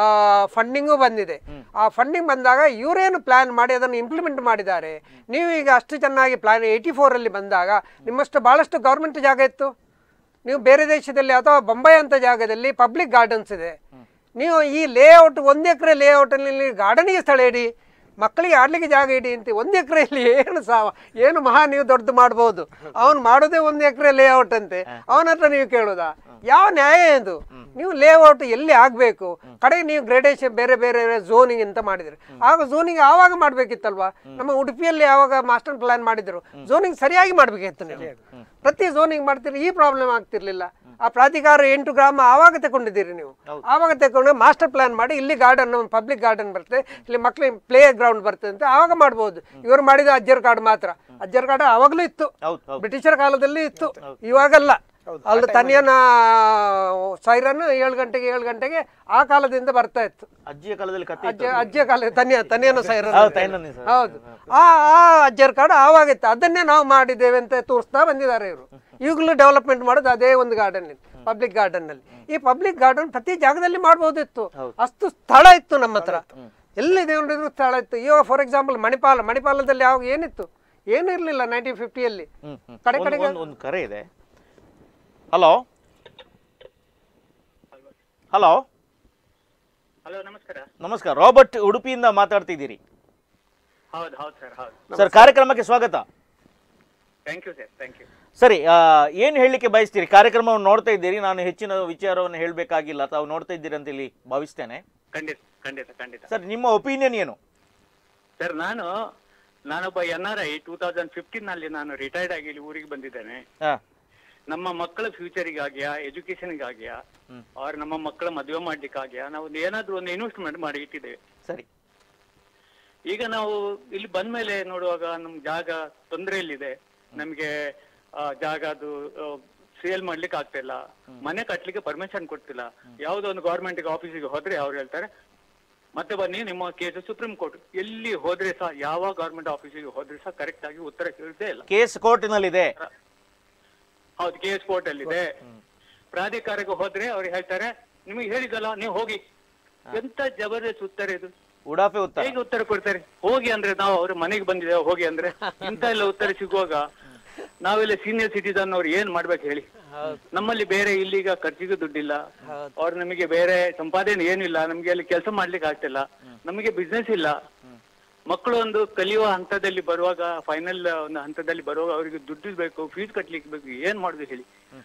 ಫಂಡಿಂಗು ಬಂದಿದೆ ಆ ಫಂಡಿಂಗ್ ಬಂದಾಗ ಇವರೇನು ಪ್ಲಾನ್ ಮಾಡಿ ಅದನ್ನು ಇಂಪ್ಲಿಮೆಂಟ್ ಮಾಡಿದ್ದಾರೆ ನೀವು ಈಗ ಅಷ್ಟು ಚೆನ್ನಾಗಿ ಪ್ಲಾನ್ ಏಯ್ಟಿ ಫೋರಲ್ಲಿ ಬಂದಾಗ ನಿಮ್ಮಷ್ಟು ಬಹಳಷ್ಟು ಗೌರ್ಮೆಂಟ್ ಜಾಗ ಇತ್ತು ನೀವು ಬೇರೆ ದೇಶದಲ್ಲಿ ಅಥವಾ ಬೊಂಬೈ ಅಂತ ಜಾಗದಲ್ಲಿ ಪಬ್ಲಿಕ್ ಗಾರ್ಡನ್ಸ್ ಇದೆ ನೀವು ಈ ಲೇಔಟ್ ಒಂದು ಎಕರೆ ಲೇಔಟಲ್ಲಿ ಗಾರ್ಡನಿಗೆ ಸ್ಥಳ ಇಡಿ ಮಕ್ಕಳಿಗೆ ಆಡ್ಲಿಕ್ಕೆ ಜಾಗ ಇಡಿ ಅಂತ ಒಂದು ಎಕರೆಯಲ್ಲಿ ಏನು ಸಾವ ಏನು ಮಹಾ ನೀವು ದೊಡ್ಡದು ಮಾಡ್ಬೋದು ಅವನು ಮಾಡೋದೇ ಒಂದು ಎಕರೆ ಲೇಔಟ್ ಅಂತೆ ಅವನ ಹತ್ರ ನೀವು ಕೇಳೋದಾ ಯಾವ ನ್ಯಾಯ ಇದು ನೀವು ಲೇಔಟ್ ಎಲ್ಲಿ ಆಗಬೇಕು ಕಡೆಗೆ ನೀವು ಗ್ರೇಡೇಷನ್ ಬೇರೆ ಬೇರೆ ಝೋನಿಂಗ್ ಅಂತ ಮಾಡಿದ್ರಿ ಆಗ ಝೋನಿಂಗ್ ಆವಾಗ ಮಾಡ್ಬೇಕಿತ್ತಲ್ವಾ ನಮ್ಮ ಉಡುಪಿಯಲ್ಲಿ ಯಾವಾಗ ಮಾಸ್ಟರ್ ಪ್ಲಾನ್ ಮಾಡಿದ್ರು ಝೋನಿಂಗ್ ಸರಿಯಾಗಿ ಮಾಡ್ಬೇಕಿತ್ತು ನೀವು ಪ್ರತಿ ಝೋನಿಂಗ್ ಮಾಡ್ತೀರಿ ಈ ಪ್ರಾಬ್ಲಮ್ ಆಗ್ತಿರ್ಲಿಲ್ಲ ಆ ಪ್ರಾಧಿಕಾರ ಎಂಟು ಗ್ರಾಮ ಆವಾಗ ತಗೊಂಡಿದ್ದೀರಿ ನೀವು ಆವಾಗ ತಗೊಂಡು ಮಾಸ್ಟರ್ ಪ್ಲಾನ್ ಮಾಡಿ ಇಲ್ಲಿ ಗಾರ್ಡನ್ ಪಬ್ಲಿಕ್ ಗಾರ್ಡನ್ ಬರ್ತದೆ ಇಲ್ಲಿ ಮಕ್ಳಿಗೆ ಪ್ಲೇ ಗ್ರೌಂಡ್ ಬರ್ತದೆ ಅಂತ ಆವಾಗ ಮಾಡ್ಬೋದು ಇವರು ಮಾಡಿದ ಅಜ್ಜರ್ ಕಾರ್ಡ್ ಮಾತ್ರ ಅಜ್ಜರ್ ಕಾರ್ಡ್ ಆವಾಗಲೂ ಇತ್ತು
ಹೌದು ಹೌದು
ಬ್ರಿಟಿಷರ ಕಾಲದಲ್ಲಿ ಇತ್ತು ಇವಾಗಲ್ಲ ಅಲ್ಲಿ ತನಿಯನ ಸೈರನ್ ಏಳು ಗಂಟೆಗೆ ಏಳು ಗಂಟೆಗೆ ಆ ಕಾಲದಿಂದ ಬರ್ತಾ ಇತ್ತು
ಅಜ್ಜಿಯ ಕಾಲದಲ್ಲಿ ಕತೆ
ಅಜ್ಜ ಅಜ್ಜಿಯ ಕಾಲ ತನಿಯ ತನಿಯನ ಸೈರನ್
ಹೌದು, ತನಿಯನ ಸೈರನ್.
ಹೌದು ಆ ಆ ಅಜ್ಜರ್ ಕಾರ್ಡ್ ಆವಾಗಿತ್ತು ಅದನ್ನೇ ನಾವು ಮಾಡಿದ್ದೇವೆ ಅಂತ ತೋರಿಸ್ತಾ ಬಂದಿದ್ದಾರೆ ಇವರು ಈಗಲೂ ಡೆವಲಪ್ಮೆಂಟ್ ಮಾಡೋದು ಅದೇ ಒಂದು ಗಾರ್ಡನ್ ಪಬ್ಲಿಕ್ ಗಾರ್ಡನ್ ನಲ್ಲಿ ಈ ಪಬ್ಲಿಕ್ ಗಾರ್ಡನ್ ಪ್ರತಿ ಜಾಗದಲ್ಲಿ ಮಾಡ್ಬೋದಿತ್ತು ಅಷ್ಟು ಸ್ಥಳ ಇತ್ತು ನಮ್ಮ ಹತ್ರ ಎಲ್ಲಿದೆ ನೋಡಿದ್ರು ಸ್ಥಳ ಇತ್ತು ಇವಾಗ ಫಾರ್ ಎಕ್ಸಾಂಪಲ್ ಮಣಿಪಾಲ ಮಣಿಪಾಲದಲ್ಲಿ ಯಾವ ಏನಿತ್ತು ಏನು ಇರಲಿಲ್ಲ ನೈನ್ಟೀನ್ ಫಿಫ್ಟಿಯಲ್ಲಿ
ಹ್ಮ್, ಹ್ಮ್.
ಕಡೆ
ಒಂದು-
ಕಡೆಗೆ
ಒಂದು- ಒಂದು ಕರೆ ಇದೆ ಹಲೋ ಹಲೋ
ಹಲೋ ನಮಸ್ಕಾರ
ನಮಸ್ಕಾರ ರಾಬರ್ಟ್ ಉಡುಪಿಯಿಂದ ಮಾತಾಡ್ತಿದ್ದೀರಿ
ಹೌದು ಹೌದು ಸರ್ ಹೌದು
ಸರ್ ಕಾರ್ಯಕ್ರಮಕ್ಕೆ ಸ್ವಾಗತ
thank you sir thank you
ಸರಿ ಏನು ಹೇಳಲಿಕ್ಕೆ ಬಯಸ್ತೀರಿ ಕಾರ್ಯಕ್ರಮವನ್ನು ನೋಡ್ತಾ ಇದ್ದೀರಿ ನಾನು ಹೆಚ್ಚಿನ ವಿಚಾರವನ್ನು ಹೇಳಬೇಕಾಗಿಲ್ಲ ತಾವು ನೋಡ್ತಾ ಇದ್ದೀರಿ ಅಂತ ಇಲ್ಲಿ ಭಾವಿಸ್ತೇನೆ
ಖಂಡಿತ ಖಂಡಿತ ಖಂಡಿತ
ಸರ್ ನಿಮ್ಮ ಒಪಿನಿಯನ್ ಏನು
ಸರ್ ನಾನು ನಾನೊಬ್ಬ N R I two thousand fifteen ನಲ್ಲಿ ನಾನು ರಿಟೈರ್ಡ್ ಆಗಿ ಇಲ್ಲಿ ಊರಿಗೆ ಬಂದಿದ್ದೇನೆ
ಹಾಂ
ನಮ್ಮ ಮಕ್ಕಳ ಫ್ಯೂಚರಿಗಾಗಿಯ ಎಜುಕೇಶನ್ಗಾಗಿಯ ಅವ್ರ ನಮ್ಮ ಮಕ್ಕಳ ಮದುವೆ ಮಾಡ್ಲಿಕ್ಕಾಗಿಯ ನಾವು ಒಂದು ಏನಾದ್ರೂ ಒಂದು ಇನ್ವೆಸ್ಟ್ಮೆಂಟ್ ಮಾಡಿ ಇಟ್ಟಿದ್ದೇವೆ
ಸರಿ
ಈಗ ನಾವು ಇಲ್ಲಿ ಬಂದ್ಮೇಲೆ ನೋಡುವಾಗ ನಮ್ ಜಾಗ ತೊಂದರೆಯಲ್ಲಿದೆ ನಮ್ಗೆ ಆ, ಜಾಗ ಅದು ಸೇಲ್ ಮಾಡ್ಲಿಕ್ಕೆ ಆಗ್ತಾ ಇಲ್ಲ ಮನೆ ಕಟ್ಲಿಕ್ಕೆ ಪರ್ಮಿಷನ್ ಕೊಡ್ತಿಲ್ಲ ಯಾವುದೋ ಒಂದು ಗೌರ್ಮೆಂಟ್ ಆಫೀಸಿಗೆ ಹೋದ್ರೆ ಅವ್ರು ಹೇಳ್ತಾರೆ ಮತ್ತೆ ಬನ್ನಿ ನಿಮ್ಮ ಕೇಸ್ ಸುಪ್ರೀಂ ಕೋರ್ಟ್ ಎಲ್ಲಿ ಹೋದ್ರೆ ಸಹ ಯಾವ ಗೌರ್ಮೆಂಟ್ ಆಫೀಸಿಗೆ ಹೋದ್ರೆ ಸಹ ಕರೆಕ್ಟ್ ಆಗಿ ಉತ್ತರ ಸಿಗದೇ ಇಲ್ಲ
ಕೇಸ್ ಕೋರ್ಟಿನಲ್ಲಿದೆ
ಹೌದು ಕೆ ಎಸ್ ಕೋರ್ಟ್ ಅಲ್ಲಿ ಇದೆ ಪ್ರಾಧಿಕಾರಕ್ಕೆ ಹೋದ್ರೆ ಅವ್ರು ಹೇಳ್ತಾರೆ ನಿಮಗೆ ಹೇಳಿದಲ್ಲ ನೀವು ಹೋಗಿ ಎಂತ ಜಬರ್ದಸ್ತ್ ಉತ್ತರ ಇದು
ಉಡಾಫೆ ಉತ್ತರ
ಹೇಗೆ ಉತ್ತರ ಕೊಡ್ತಾರೆ ಹೋಗಿ ಅಂದ್ರೆ ನಾವು ಅವ್ರ ಮನೆಗೆ ಬಂದಿದ್ದೇವೆ ಹೋಗಿ ಅಂದ್ರೆ ಇಂತ ಎಲ್ಲ ಉತ್ತರ ಸಿಗುವಾಗ ನಾವೆಲ್ಲ ಸೀನಿಯರ್ ಸಿಟಿಸನ್ ಅವ್ರು ಏನ್ ಮಾಡ್ಬೇಕು ಹೇಳಿ ನಮ್ಮಲ್ಲಿ ಬೇರೆ ಇಲ್ಲಿಗ ಖರ್ಚಿಗೆ ದುಡ್ಡಿಲ್ಲ ಅವ್ರು ನಮಗೆ ಬೇರೆ ಸಂಪಾದನೆ ಏನಿಲ್ಲ ನಮ್ಗೆ ಅಲ್ಲಿ ಕೆಲಸ ಮಾಡ್ಲಿಕ್ಕೆ ಆಗ್ತಿಲ್ಲ ನಮಗೆ ಬಿಸ್ನೆಸ್ ಇಲ್ಲ ಮಕ್ಕಳು ಒಂದು ಕಲಿಯುವ ಹಂತದಲ್ಲಿ ಬರುವಾಗ ಫೈನಲ್ ಒಂದು ಹಂತದಲ್ಲಿ ಬರುವಾಗ ಅವರಿಗೆ ದುಡ್ಡು ಬೇಕು ಫೀಸ್ ಕಟ್ಲಿಕ್ಕೆ ಬೇಕು ಏನ್ ಮಾಡುದು ಹೇಳಿ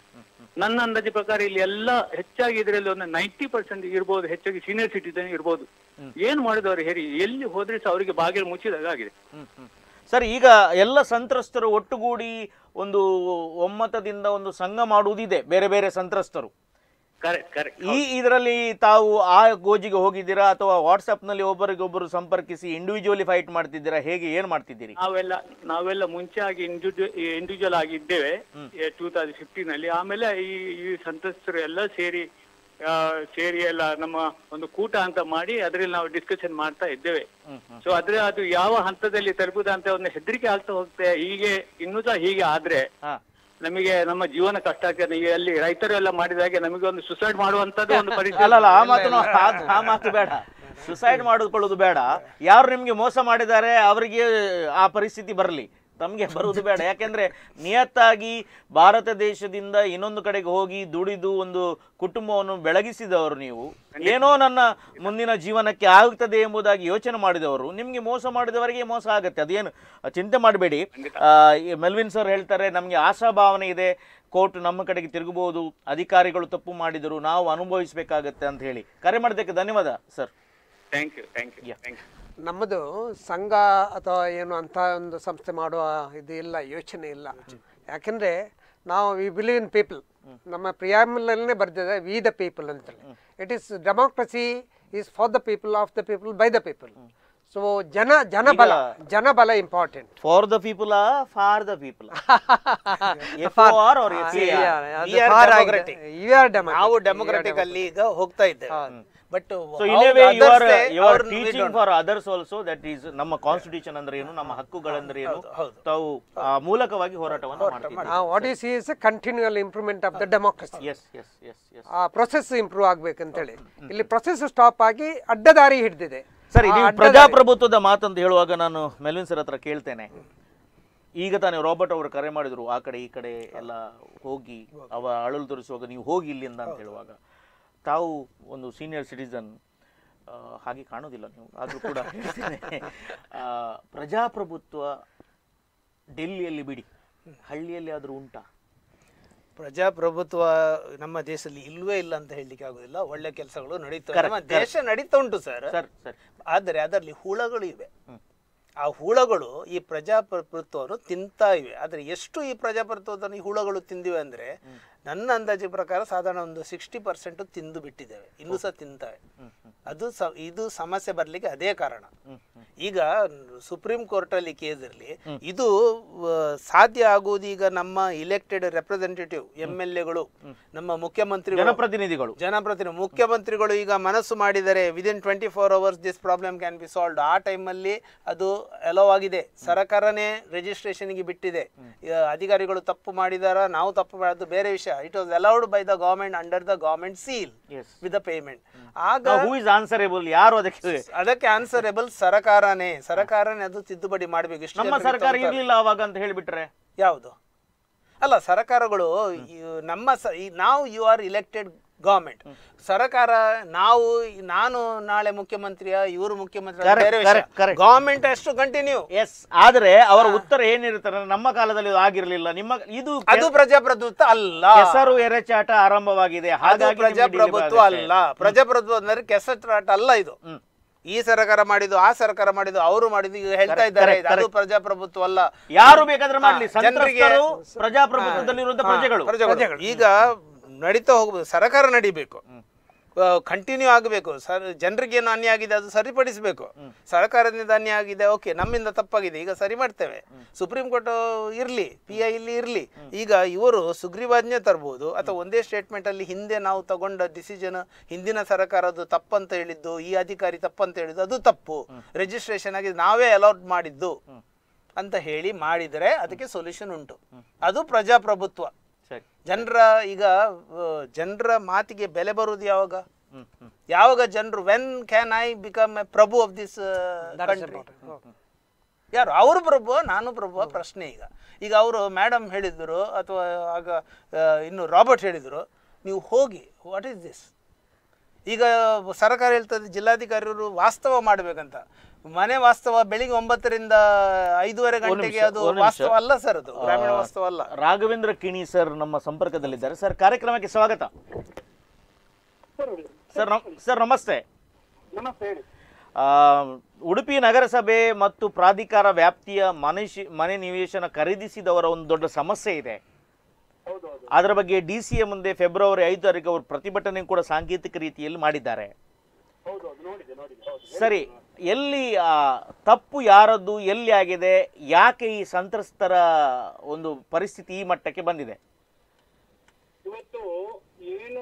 ನನ್ನ ಅಂದಾಜು ಪ್ರಕಾರ ಇಲ್ಲಿ ಎಲ್ಲ ಹೆಚ್ಚಾಗಿ ಇದರಲ್ಲಿ ಒಂದು ನೈಂಟಿ ಪರ್ಸೆಂಟ್ ಇರ್ಬೋದು ಹೆಚ್ಚಾಗಿ ಸೀನಿಯರ್ ಸಿಟಿಸನ್ ಇರ್ಬೋದು ಏನ್ ಮಾಡುದು ಅವ್ರು ಹೇಳಿ ಎಲ್ಲಿ ಹೋದ್ರೆ ಸಹ ಅವರಿಗೆ ಬಾಗಿಲು ಮುಚ್ಚಿದಾಗ ಆಗಿದೆ
ಹ್ಮ್, ಹ್ಮ್. ಸರ್ ಈಗ ಎಲ್ಲ ಸಂತ್ರಸ್ತರು ಒಟ್ಟುಗೂಡಿ ಒಂದು ಒಮ್ಮತದಿಂದ ಒಂದು ಸಂಘ ಮಾಡುವುದಿದೆ ಬೇರೆ ಬೇರೆ ಸಂತ್ರಸ್ತರು
ಕರೆಕ್ಟ್ ಕರೆಕ್ಟ್
ಈ ಇದರಲ್ಲಿ ತಾವು ಆ ಗೋಜಿಗೆ ಹೋಗಿದ್ದೀರಾ ಅಥವಾ ವಾಟ್ಸಪ್ನಲ್ಲಿ ಒಬ್ಬರಿಗೊಬ್ಬರು ಸಂಪರ್ಕಿಸಿ ಇಂಡಿವಿಜುವಲಿ ಫೈಟ್ ಮಾಡ್ತಿದ್ದೀರಾ ಹೇಗೆ ಏನು ಮಾಡ್ತಿದ್ದೀರಿ
ನಾವೆಲ್ಲ ನಾವೆಲ್ಲ ಮುಂಚೆ ಆಗಿ ಇಂಡಿವಿಜುವಲ್ ಆಗಿ ಇದ್ದೇವೆ ಟೂ ತೌಸಂಡ್ ಫಿಫ್ಟೀನ್ ಅಲ್ಲಿ ಆಮೇಲೆ ಈ ಈ ಸಂತ್ರಸ್ತರು ಎಲ್ಲ ಸೇರಿ ಆ, ಸೇರಿ ಎಲ್ಲ ನಮ್ಮ ಒಂದು ಕೂಟ ಅಂತ ಮಾಡಿ ಅದರಲ್ಲಿ ನಾವು ಡಿಸ್ಕಷನ್ ಮಾಡ್ತಾ ಇದ್ದೇವೆ ಸೊ ಅದ್ರ ಅದು ಯಾವ ಹಂತದಲ್ಲಿ ತಲುಪುದ ಅಂತ ಒಂದು ಹೆದರಿಕೆ ಆಗ್ತಾ ಹೋಗುತ್ತೆ ಹೀಗೆ ಇನ್ನೂ ಸಹ ಹೀಗೆ ಆದ್ರೆ
ಹಾ
ನಮಗೆ ನಮ್ಮ ಜೀವನ ಕಷ್ಟ ಆಗ್ತದೆ ಈಗ ಅಲ್ಲಿ ರೈತರು ಎಲ್ಲ ಮಾಡಿದಾಗೆ ನಮಗೆ ಒಂದು ಸುಸೈಡ್ ಮಾಡುವಂತದ್ದು ಒಂದು ಪರಿಸ್ಥಿತಿ
ಅಲ್ಲಲ್ಲ ಆ ಮಾತು ಆ ಮಾತು ಬೇಡ ಸುಸೈಡ್ ಮಾಡಿಕೊಳ್ಳೋದು ಬೇಡ ಯಾರು ನಿಮ್ಗೆ ಮೋಸ ಮಾಡಿದ್ದಾರೆ ಅವರಿಗೆ ಆ ಪರಿಸ್ಥಿತಿ ಬರಲಿ ತಮಗೆ ಬರುವುದು ಬೇಡ ಯಾಕೆಂದ್ರೆ ನಿಯತ್ತಾಗಿ ಭಾರತ ದೇಶದಿಂದ ಇನ್ನೊಂದು ಕಡೆಗೆ ಹೋಗಿ ದುಡಿದು ಒಂದು ಕುಟುಂಬವನ್ನು ಬೆಳಗಿಸಿದವರು ನೀವು ಏನೋ ನನ್ನ ಮುಂದಿನ ಜೀವನಕ್ಕೆ ಆಗುತ್ತದೆ ಎಂಬುದಾಗಿ ಯೋಚನೆ ಮಾಡಿದವರು ನಿಮ್ಗೆ ಮೋಸ ಮಾಡಿದವರಿಗೆ ಮೋಸ ಆಗುತ್ತೆ ಅದೇನು ಚಿಂತೆ ಮಾಡಬೇಡಿ ಮೆಲ್ವಿನ್ ಸರ್ ಹೇಳ್ತಾರೆ ನಮಗೆ ಆಶಾಭಾವನೆ ಇದೆ ಕೋರ್ಟ್ ನಮ್ಮ ಕಡೆಗೆ ತಿರುಗಬಹುದು ಅಧಿಕಾರಿಗಳು ತಪ್ಪು ಮಾಡಿದರು ನಾವು ಅನುಭವಿಸಬೇಕಾಗತ್ತೆ ಅಂತ ಹೇಳಿ ಕರೆ ಮಾಡೋದಕ್ಕೆ ಧನ್ಯವಾದ sir
thank you thank you thank you
ನಮ್ಮದು ಸಂಘ ಅಥವಾ ಏನು ಅಂತ ಒಂದು ಸಂಸ್ಥೆ ಮಾಡುವ ಇದು ಇಲ್ಲ ಯೋಚನೆ ಇಲ್ಲ ಯಾಕೆಂದ್ರೆ ನಾವು ವಿ ಬಿಲೀವ್ ಇನ್ ಪೀಪಲ್ ನಮ್ಮ ಪ್ರಿಯಾಮಲ್ಲೇ ಬರ್ದಿದೆ ವಿ ದ ಪೀಪಲ್ ಅಂತೇಳಿ it is democracy is for the people of the people by the people so ಜನ ಜನಬಲ ಜನಬಲ important
for the people for the people F R ಅವ್ರ
We are democratic.
You are
ನಾವು democratic ಅಲ್ಲಿ ಈಗ ಹೋಗ್ತಾ ಇದ್ದೇವೆ but
so in way you are you are teaching for others also that is ನಮ್ಮ ಕಾನ್ಸ್ಟಿಟ್ಯೂಷನ್ ಅಂದ್ರೆ ಏನು ನಮ್ಮ ಹಕ್ಕುಗಳಂದ್ರೆ ಏನು ತಾವು ಆ ಮೂಲಕವಾಗಿ ಹೋರಾಟವನ್ನು ಮಾಡ್ತೀವಿ
what is is continual improvement of the democracy
yes yes yes yes
ಆ ಪ್ರೊಸೆಸ್ ಇಂಪ್ರೂವ್ ಆಗ್ಬೇಕಂತೇಳಿ ಇಲ್ಲಿ ಪ್ರೊಸೆಸ್ ಸ್ಟಾಪ್ ಆಗಿ ಅಡ್ಡದಾರಿ ಹಿಡಿದಿದೆ
ಸರಿ ನೀವು ಪ್ರಜಾಪ್ರಭುತ್ವದ ಮಾತಂತ ಹೇಳುವಾಗ ನಾನು ಮೆಲ್ವಿನ್ ಸರ್ ಹತ್ರ ಕೇಳ್ತೇನೆ ಈಗ ತಾನೇ ರಾಬರ್ಟ್ ಅವರು ಕರೆ ಮಾಡಿದ್ರು ಆ ಕಡೆ ಈ ಕಡೆ ಎಲ್ಲ ಹೋಗಿ ಅವ ಅಳಲು ತೋರಿಸುವಾಗ ನೀವು ಹೋಗಿ ಇಲ್ಲಿಂದ ಅಂತ ಹೇಳುವಾಗ ತಾವು ಒಂದು ಸೀನಿಯರ್ ಸಿಟಿಸನ್ ಹಾಗೆ ಕಾಣೋದಿಲ್ಲ ನೀವು ಆದರೂ ಕೂಡ ಹೇಳ್ತೇನೆ ಆ, ಪ್ರಜಾಪ್ರಭುತ್ವ ಡೆಲ್ಲಿಯಲ್ಲಿ ಬಿಡಿ ಹಳ್ಳಿಯಲ್ಲಿ ಆದರೂ ಉಂಟಾ
ಪ್ರಜಾಪ್ರಭುತ್ವ ನಮ್ಮ ದೇಶದಲ್ಲಿ ಇಲ್ವೇ ಇಲ್ಲ ಅಂತ ಹೇಳಲಿಕ್ಕೆ ಆಗುದಿಲ್ಲ ಒಳ್ಳೆ ಕೆಲಸಗಳು ನಡೀತವೆ ನಮ್ಮ ದೇಶ ನಡೀತಾ ಉಂಟು ಸರ್
ಸರ್ ಸರ್
ಆದರೆ ಅದರಲ್ಲಿ ಹುಳಗಳು ಇವೆ ಆ ಹುಳಗಳು ಈ ಪ್ರಜಾಪ್ರಭುತ್ವವನ್ನು ತಿಂತಾ ಇವೆ ಆದರೆ ಎಷ್ಟು ಈ ಪ್ರಜಾಪ್ರಭುತ್ವವನ್ನು ಈ ಹುಳಗಳು ತಿಂದಿವೆ ಅಂದ್ರೆ ನನ್ನ ಅಂದಾಜಿನ ಪ್ರಕಾರ ಸಾಧಾರಣ ಒಂದು ಸಿಕ್ಸ್ಟಿ ಪರ್ಸೆಂಟ್ ತಿಂದು ಬಿಟ್ಟಿದ್ದೇವೆ ಇನ್ನೂ ಸಹ ತಿಂತವೆ ಅದು ಸ ಇದು ಸಮಸ್ಯೆ ಬರ್ಲಿಕ್ಕೆ ಅದೇ ಕಾರಣ ಈಗ ಸುಪ್ರೀಂ ಕೋರ್ಟ್ ಅಲ್ಲಿ ಕೇಸ್ ಇರಲಿ ಇದು ಆ, ಸಾಧ್ಯ ಆಗುವುದು ಈಗ ನಮ್ಮ ಇಲೆಕ್ಟೆಡ್ ರೆಪ್ರೆಸೆಂಟೇಟಿವ್ ಎಂ ಎಲ್ ಎಗಳು ನಮ್ಮ ಮುಖ್ಯಮಂತ್ರಿಗಳು
ಜನಪ್ರತಿನಿಧಿಗಳು
ಜನಪ್ರತಿನಿಧಿ ಮುಖ್ಯಮಂತ್ರಿಗಳು ಈಗ ಮನಸ್ಸು ಮಾಡಿದರೆ within twenty four hours this problem can be solved ಆ ಟೈಮಲ್ಲಿ ಅದು ಎಲೋ ಆಗಿದೆ ಸರ್ಕಾರನೇ ರಿಜಿಸ್ಟ್ರೇಷನ್ಗೆ ಬಿಟ್ಟಿದೆ ಈಗ ಅಧಿಕಾರಿಗಳು ತಪ್ಪು ಮಾಡಿದಾರ ನಾವು ತಪ್ಪು ಮಾಡೋದು ಬೇರೆ ವಿಷಯ it was allowed by the government under the government seal
Yes.
With the payment ಆಗ
ಹೂ ಇಸ್ ಆನ್ಸರೇಬಲ್ ಯಾರು ಅದಕ್ಕೆ
ಅದಕ್ಕೆ ಆನ್ಸರೇಬಲ್ ಸರ್ಕಾರನೇ ಸರ್ಕಾರನೇ ಅದು ತಿದ್ದುಪಡಿ ಮಾಡಬೇಕು ಇಷ್ಟು
ನಮ್ಮ
ಜನರಿಗೆ
ಸರ್ಕಾರ
ತಗೊಳ್ತಾರೆ.
ಇರ್ಲಿಲ್ಲ ಅವಾಗ ಅಂತ ಹೇಳಿಬಿಟ್ರೆ
ಯಾವುದು ಅಲ್ಲ ಸರ್ಕಾರಗಳು ಇವ್- ನಮ್ಮ ಸ ಈ- ನಾವು ಯು ಆರ್ ಇಲೆಕ್ಟೆಡ್ ಗವರ್ಮೆಂಟ್ ಸರ್ಕಾರ ನಾವು ನಾನು ನಾಳೆ ಮುಖ್ಯಮಂತ್ರಿಯ ಇವರು ಮುಖ್ಯಮಂತ್ರಿ ಅದು
Correct,
ಬೇರೆ
correct, correct.
ಗವರ್ಮೆಂಟ್ ಅಷ್ಟು ಕಂಟಿನ್ಯೂ
ಎಸ್ ಆದ್ರೆ ಅವರ ಉತ್ತರ ಏನಿರ್ತಾರೆ ನಮ್ಮ ಕಾಲದಲ್ಲಿ ಇದು ಆಗಿರ್ಲಿಲ್ಲ ನಿಮ್ಮ ಇದು ಕೆ-
ಅದು ಪ್ರಜಾಪ್ರಭುತ್ವ ಅಲ್ಲ
ಕೆಸರು ಎರೆಚಾಟ ಆರಂಭವಾಗಿದೆ
ಅದು
ಹಾಗಾಗಿ ನಿಮಗೆ
ಪ್ರಜಾಪ್ರಭುತ್ವ
delay
ಅಲ್ಲ ಪ್ರಜಾಪ್ರಭುತ್ವ ಅಂದ್ರೆ ಕೆಸರಾಟ ಅಲ್ಲ ಇದು
ಹ್ಮ್.
ಈ ಸರ್ಕಾರ ಮಾಡಿದ್ದು ಆ ಸರ್ಕಾರ ಮಾಡಿದ್ದು ಅವರು ಮಾಡಿದ್ದು ಈಗ ಹೇಳ್ತಾ
Correct,
ಇದ್ದಾರೆ
correct,
ಅದು
correct.
ಪ್ರಜಾಪ್ರಭುತ್ವ ಅಲ್ಲ
ಯಾರು ಬೇಕಾದ್ರೆ ಮಾಡ್ಲಿ
ಹಾ, ಜನರಿಗೆ-
ಸಂತ್ರಸ್ತರು ಪ್ರಜಾಪ್ರಭುತ್ವದಲ್ಲಿರುವಂತ
ಹಾ,
ಪ್ರಜೆಗಳು
ಪ್ರಜೆಗಳು. ಈಗ ನಡೀತಾ ಹೋಗ್ಬೋದು ಸರ್ಕಾರ ನಡಿಬೇಕು ಕಂಟಿನ್ಯೂ ಆಗಬೇಕು ಸರ್ ಜನರಿಗೆ ಏನು ಅನ್ಯಾಯ ಆಗಿದೆ ಅದು ಸರಿಪಡಿಸಬೇಕು ಸರ್ಕಾರದಿಂದ ಅನ್ಯಾಯ ಆಗಿದೆ ಓಕೆ ನಮ್ಮಿಂದ ತಪ್ಪಾಗಿದೆ ಈಗ ಸರಿ ಮಾಡ್ತೇವೆ ಸುಪ್ರೀಂ ಕೋರ್ಟ್ ಇರ್ಲಿ ಪಿ ಐ ಇಲ್ಲಿ ಇರ್ಲಿ ಈಗ ಇವರು ಸುಗ್ರೀವಾಜ್ಞೆ ತರ್ಬೋದು ಅಥವಾ ಒಂದೇ ಸ್ಟೇಟ್ಮೆಂಟ್ ಅಲ್ಲಿ ಹಿಂದೆ ನಾವು ತಗೊಂಡ ಡಿಸಿಷನ್ ಹಿಂದಿನ ಸರ್ಕಾರದ್ದು ತಪ್ಪಂತ ಹೇಳಿದ್ದು ಈ ಅಧಿಕಾರಿ ತಪ್ಪಂತ ಹೇಳಿದ್ದು ಅದು ತಪ್ಪು ರಿಜಿಸ್ಟ್ರೇಷನ್ ಆಗಿದೆ ನಾವೇ ಅಲೌಟ್ ಮಾಡಿದ್ದು ಅಂತ ಹೇಳಿ ಮಾಡಿದರೆ ಅದಕ್ಕೆ ಸೊಲ್ಯೂಷನ್ ಉಂಟು ಅದು ಪ್ರಜಾಪ್ರಭುತ್ವ
ಸರಿ
ಜನರ ಈಗ ಜನರ ಮಾತಿಗೆ ಬೆಲೆ ಬರುವುದು ಯಾವಾಗ
ಹ್ಮ್ ಹ್ಮ್
ಯಾವಾಗ ಜನರು when can I become a prabhu of this country ಯಾರು ಅವರು ಪ್ರಭು ನಾನು ಪ್ರಭು ಪ್ರಶ್ನೆ ಈಗ ಈಗ ಅವರು ಮೇಡಮ್ ಹೇಳಿದ್ರು ಅಥವಾ ಆಗ ಆ, ಇನ್ನು ರಾಬರ್ಟ್ ಹೇಳಿದ್ರು ನೀವು ಹೋಗಿ ವಾಟ್ ಈಸ್ ದಿಸ್ ಈಗ ಸರ್ಕಾರ ಹೇಳ್ತದೆ ಜಿಲ್ಲಾಧಿಕಾರಿಯವರು ವಾಸ್ತವ ಮಾಡಬೇಕಂತ ಮನೆ ವಾಸ್ತವ ಬೆಳಿಗ್ಗೆ ಒಂಬತ್ತರಿಂದ ಐದೂವರೆ ಗಂಟೆಗೆ
ನಿಮಿಷ,
ಅದು
ಒಂದು ನಿಮಿಷ.
ವಾಸ್ತವ ಅಲ್ಲ ಸರ್ ಅದು ಗ್ರಾಮೀಣ ವಾಸ್ತವ ಅಲ್ಲ
ರಾಘವೇಂದ್ರ ಕಿಣಿ ಸರ್ ನಮ್ಮ ಸಂಪರ್ಕದಲ್ಲಿದ್ದಾರೆ ಸರ್ ಕಾರ್ಯಕ್ರಮಕ್ಕೆ ಸ್ವಾಗತ ಸರ್ ನಮ್- ಸರ್ ನಮಸ್ತೆ
ನಮಸ್ತೆ ಹೇಳಿ
ಆ, ಉಡುಪಿ ನಗರಸಭೆ ಮತ್ತು ಪ್ರಾಧಿಕಾರ ವ್ಯಾಪ್ತಿಯ ಮನುಷ್ಯ ಮನೆ ನಿವೇಶನ ಖರೀದಿಸಿದವರ ಒಂದು ದೊಡ್ಡ ಸಮಸ್ಯೆ ಇದೆ ಅದರ ಬಗ್ಗೆ ಡಿ ಸಿ ಎ ಮುಂದೆ ಫೆಬ್ರವರಿ ಐದು ತಾರೀಕು ಅವರು ಪ್ರತಿಭಟನೆ ಕೂಡ ಸಾಂಕೇತಿಕ ರೀತಿಯಲ್ಲಿ ಮಾಡಿದ್ದಾರೆ ಸರಿ ಎಲ್ಲಿ ಆ, ತಪ್ಪು ಯಾರದ್ದು ಎಲ್ಲಿ ಆಗಿದೆ ಯಾಕೆ ಈ ಸಂತ್ರಸ್ತರ ಒಂದು ಪರಿಸ್ಥಿತಿ ಈ ಮಟ್ಟಕ್ಕೆ ಬಂದಿದೆ
ಇವತ್ತು ಏನು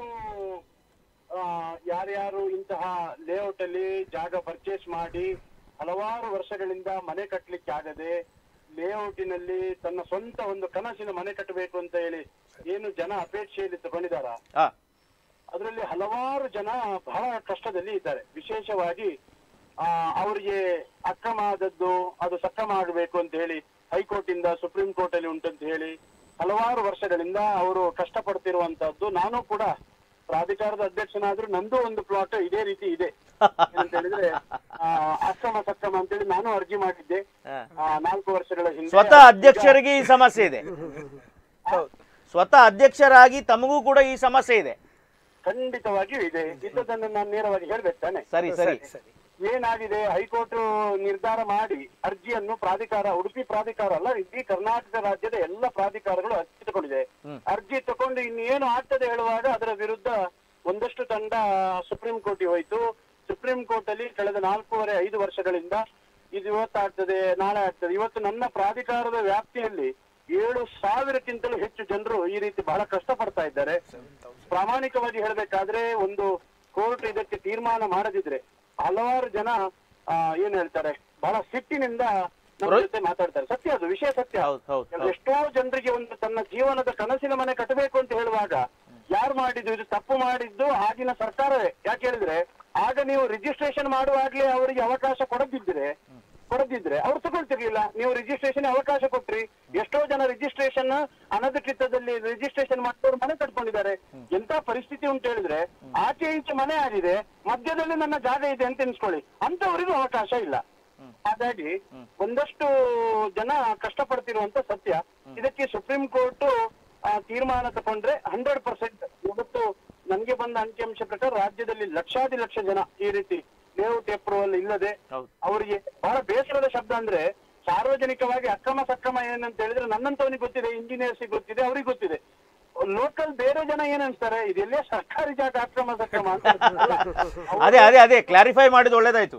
ಆ, ಯಾರ್ಯಾರು ಇಂತಹ ಲೇಔಟ್ ಅಲ್ಲಿ ಜಾಗ ಪರ್ಚೇಸ್ ಮಾಡಿ ಹಲವಾರು ವರ್ಷಗಳಿಂದ ಮನೆ ಕಟ್ಟಲಿಕ್ಕೆ ಆಗದೆ ಲೇಔಟಿನಲ್ಲಿ ತನ್ನ ಸ್ವಂತ ಒಂದು ಕನಸಿನ ಮನೆ ಕಟ್ಟಬೇಕು ಅಂತ ಹೇಳಿ ಏನು ಜನ ಅಪೇಕ್ಷೆಯಲ್ಲಿ ತಗೊಂಡಿದಾರ
ಆ
ಅದರಲ್ಲಿ ಹಲವಾರು ಜನ ಬಹಳ ಕಷ್ಟದಲ್ಲಿ ಇದ್ದಾರೆ ವಿಶೇಷವಾಗಿ ಆ ಅವರಿಗೆ ಅಕ್ರಮ ಆದದ್ದು ಅದು ಸಕ್ರಮ ಆಗಬೇಕು ಅಂತ ಹೇಳಿ ಹೈಕೋರ್ಟ್ ಇಂದ ಸುಪ್ರೀಂ ಕೋರ್ಟ್ ಅಲ್ಲಿ ಉಂಟಂತ ಹೇಳಿ ಹಲವಾರು ವರ್ಷಗಳಿಂದ ಅವರು ಕಷ್ಟಪಡ್ತಿರುವಂತದ್ದು ನಾನು ಕೂಡ ಪ್ರಾಧಿಕಾರದ ಅಧ್ಯಕ್ಷನಾದ್ರೂ ನಂದು ಒಂದು ಪ್ಲಾಟ್ ಇದೇ ರೀತಿ ಇದೆ ಅಂತ ಹೇಳಿದ್ರೆ ಆ, ಅಕ್ರಮ ಸಕ್ರಮ ಅಂತೇಳಿ ನಾನು ಅರ್ಜಿ ಮಾಡಿದ್ದೆ ಆ, ನಾಲ್ಕು ವರ್ಷಗಳ ಹಿಂದೆ
ಸ್ವತಃ ಅಧ್ಯಕ್ಷರಿಗೆ ಈ ಸಮಸ್ಯೆ ಇದೆ ಸ್ವತಃ ಅಧ್ಯಕ್ಷರಾಗಿ ತಮಗೂ ಕೂಡ ಈ ಸಮಸ್ಯೆ ಇದೆ
ಖಂಡಿತವಾಗಿಯೂ ಇದೆ ಇದ್ದದನ್ನು ನಾನು ನೇರವಾಗಿ ಹೇಳ್ಬೇಕು ತಾನೆ
ಸರಿ ಸರಿ
ಏನಾಗಿದೆ ಹೈಕೋರ್ಟ್ ನಿರ್ಧಾರ ಮಾಡಿ ಅರ್ಜಿಯನ್ನು ಪ್ರಾಧಿಕಾರ ಉಡುಪಿ ಪ್ರಾಧಿಕಾರ ಅಲ್ಲ ಇಡೀ ಕರ್ನಾಟಕ ರಾಜ್ಯದ ಎಲ್ಲ ಪ್ರಾಧಿಕಾರಗಳು ಅರ್ಜಿ ತಗೊಂಡಿದೆ ಅರ್ಜಿ ತಕೊಂಡು ಇನ್ನೇನು ಆಗ್ತದೆ ಹೇಳುವಾಗ ಅದರ ವಿರುದ್ಧ ಒಂದಷ್ಟು ತಂಡ ಸುಪ್ರೀಂ ಕೋರ್ಟ್ಗೆ ಹೋಯ್ತು ಸುಪ್ರೀಂ ಕೋರ್ಟ್ ಅಲ್ಲಿ ಕಳೆದ ನಾಲ್ಕೂವರೆ ಐದು ವರ್ಷಗಳಿಂದ ಇದು ಇವತ್ತಾಗ್ತದೆ ನಾಳೆ ಆಗ್ತದೆ ಇವತ್ತು ನನ್ನ ಪ್ರಾಧಿಕಾರದ ವ್ಯಾಪ್ತಿಯಲ್ಲಿ ಏಳು ಸಾವಿರಕ್ಕಿಂತಲೂ ಹೆಚ್ಚು ಜನರು ಈ ರೀತಿ ಬಹಳ ಕಷ್ಟಪಡ್ತಾ ಇದ್ದಾರೆ ಪ್ರಾಮಾಣಿಕವಾಗಿ ಹೇಳಬೇಕಾದ್ರೆ ಒಂದು ಕೋರ್ಟ್ ಇದಕ್ಕೆ ತೀರ್ಮಾನ ಮಾಡದಿದ್ರೆ ಹಲವಾರು ಜನ ಆ, ಏನ್ ಹೇಳ್ತಾರೆ ಬಹಳ ಸಿಟ್ಟಿನಿಂದ ನಮ್ಮ ಜೊತೆ ಮಾತಾಡ್ತಾರೆ ಸತ್ಯ ಅದು ವಿಷಯ ಸತ್ಯ
ಹೌದು ಹೌದು ಹೌದು.
ಎಷ್ಟೋ ಜನರಿಗೆ ಒಂದು ತನ್ನ ಜೀವನದ ಕನಸಿನ ಮನೆ ಕಟ್ಟಬೇಕು ಅಂತ ಹೇಳುವಾಗ ಯಾರು ಮಾಡಿದ್ದು ಇದು ತಪ್ಪು ಮಾಡಿದ್ದು ಆಗಿನ ಸರ್ಕಾರವೇ ಯಾಕೆ ಹೇಳಿದ್ರೆ ಆಗ ನೀವು ರಿಜಿಸ್ಟ್ರೇಷನ್ ಮಾಡುವಾಗ್ಲೇ ಅವರಿಗೆ ಅವಕಾಶ ಕೊಡದಿದ್ರೆ ಕೊಡದಿದ್ರೆ ಅವ್ರು ತಗೊಳ್ತಿರ್ಲಿಲ್ಲ ನೀವು ರಿಜಿಸ್ಟ್ರೇಷನ್ ಅವಕಾಶ ಕೊಟ್ರಿ ಎಷ್ಟೋ ಜನ ರಿಜಿಸ್ಟ್ರೇಷನ್ ಅನಧಿಕೃತದಲ್ಲಿ ರಿಜಿಸ್ಟ್ರೇಷನ್ ಮಾಡಿದವರು ಮನೆ ಕಟ್ಕೊಂಡಿದ್ದಾರೆ ಎಂತ ಪರಿಸ್ಥಿತಿ ಉಂಟು ಹೇಳಿದ್ರೆ ಆಚೆ ಈಚೆ ಮನೆ ಆಗಿದೆ ಮಧ್ಯದಲ್ಲಿ ನನ್ನ ಜಾಗ ಇದೆ ಅಂತ ಎನ್ಸ್ಕೊಳ್ಳಿ ಅಂತವರಿಗೂ ಅವಕಾಶ ಇಲ್ಲ ಹಾಗಾಗಿ ಒಂದಷ್ಟು ಜನ ಕಷ್ಟಪಡ್ತಿರುವಂತ ಸತ್ಯ ಇದಕ್ಕೆ ಸುಪ್ರೀಂ ಕೋರ್ಟ್ ತೀರ್ಮಾನ ತಗೊಂಡ್ರೆ ಹಂಡ್ರೆಡ್ ಪರ್ಸೆಂಟ್ ಇವತ್ತು ನನಗೆ ಬಂದ ಅಂಕಿಅಂಶ ಪ್ರಕಾರ ರಾಜ್ಯದಲ್ಲಿ ಲಕ್ಷಾದಿ ಲಕ್ಷ ಜನ ಈ ರೀತಿ ಲೇಔಟ್ ಅಪ್ರೂವಲ್ ಇಲ್ಲದೆ
ಹೌದು.
ಅವರಿಗೆ ಬಹಳ ಬೇಸರದ ಶಬ್ದ ಅಂದ್ರೆ ಸಾರ್ವಜನಿಕವಾಗಿ ಅಕ್ರಮ ಸಕ್ರಮ ಏನಂತ ಹೇಳಿದ್ರೆ ನನ್ನಂತವನಿಗೆ ಗೊತ್ತಿದೆ ಇಂಜಿನಿಯರ್ಸ್ ಗೊತ್ತಿದೆ ಅವ್ರಿಗೆ ಗೊತ್ತಿದೆ ಲೋಕಲ್ ಬೇರೆ ಜನ ಏನ್ ಅನ್ಸ್ತಾರೆ ಇದೆಲ್ಲೇ ಸರ್ಕಾರಿ ಜಾಗ ಅಕ್ರಮ ಸಕ್ರಮ ಅಂತ ಅಲ್ಲ.
ಅದೇ ಅದೇ ಅದೇ ಕ್ಲಾರಿಫೈ ಮಾಡಿದ್ದು ಒಳ್ಳೇದಾಯ್ತು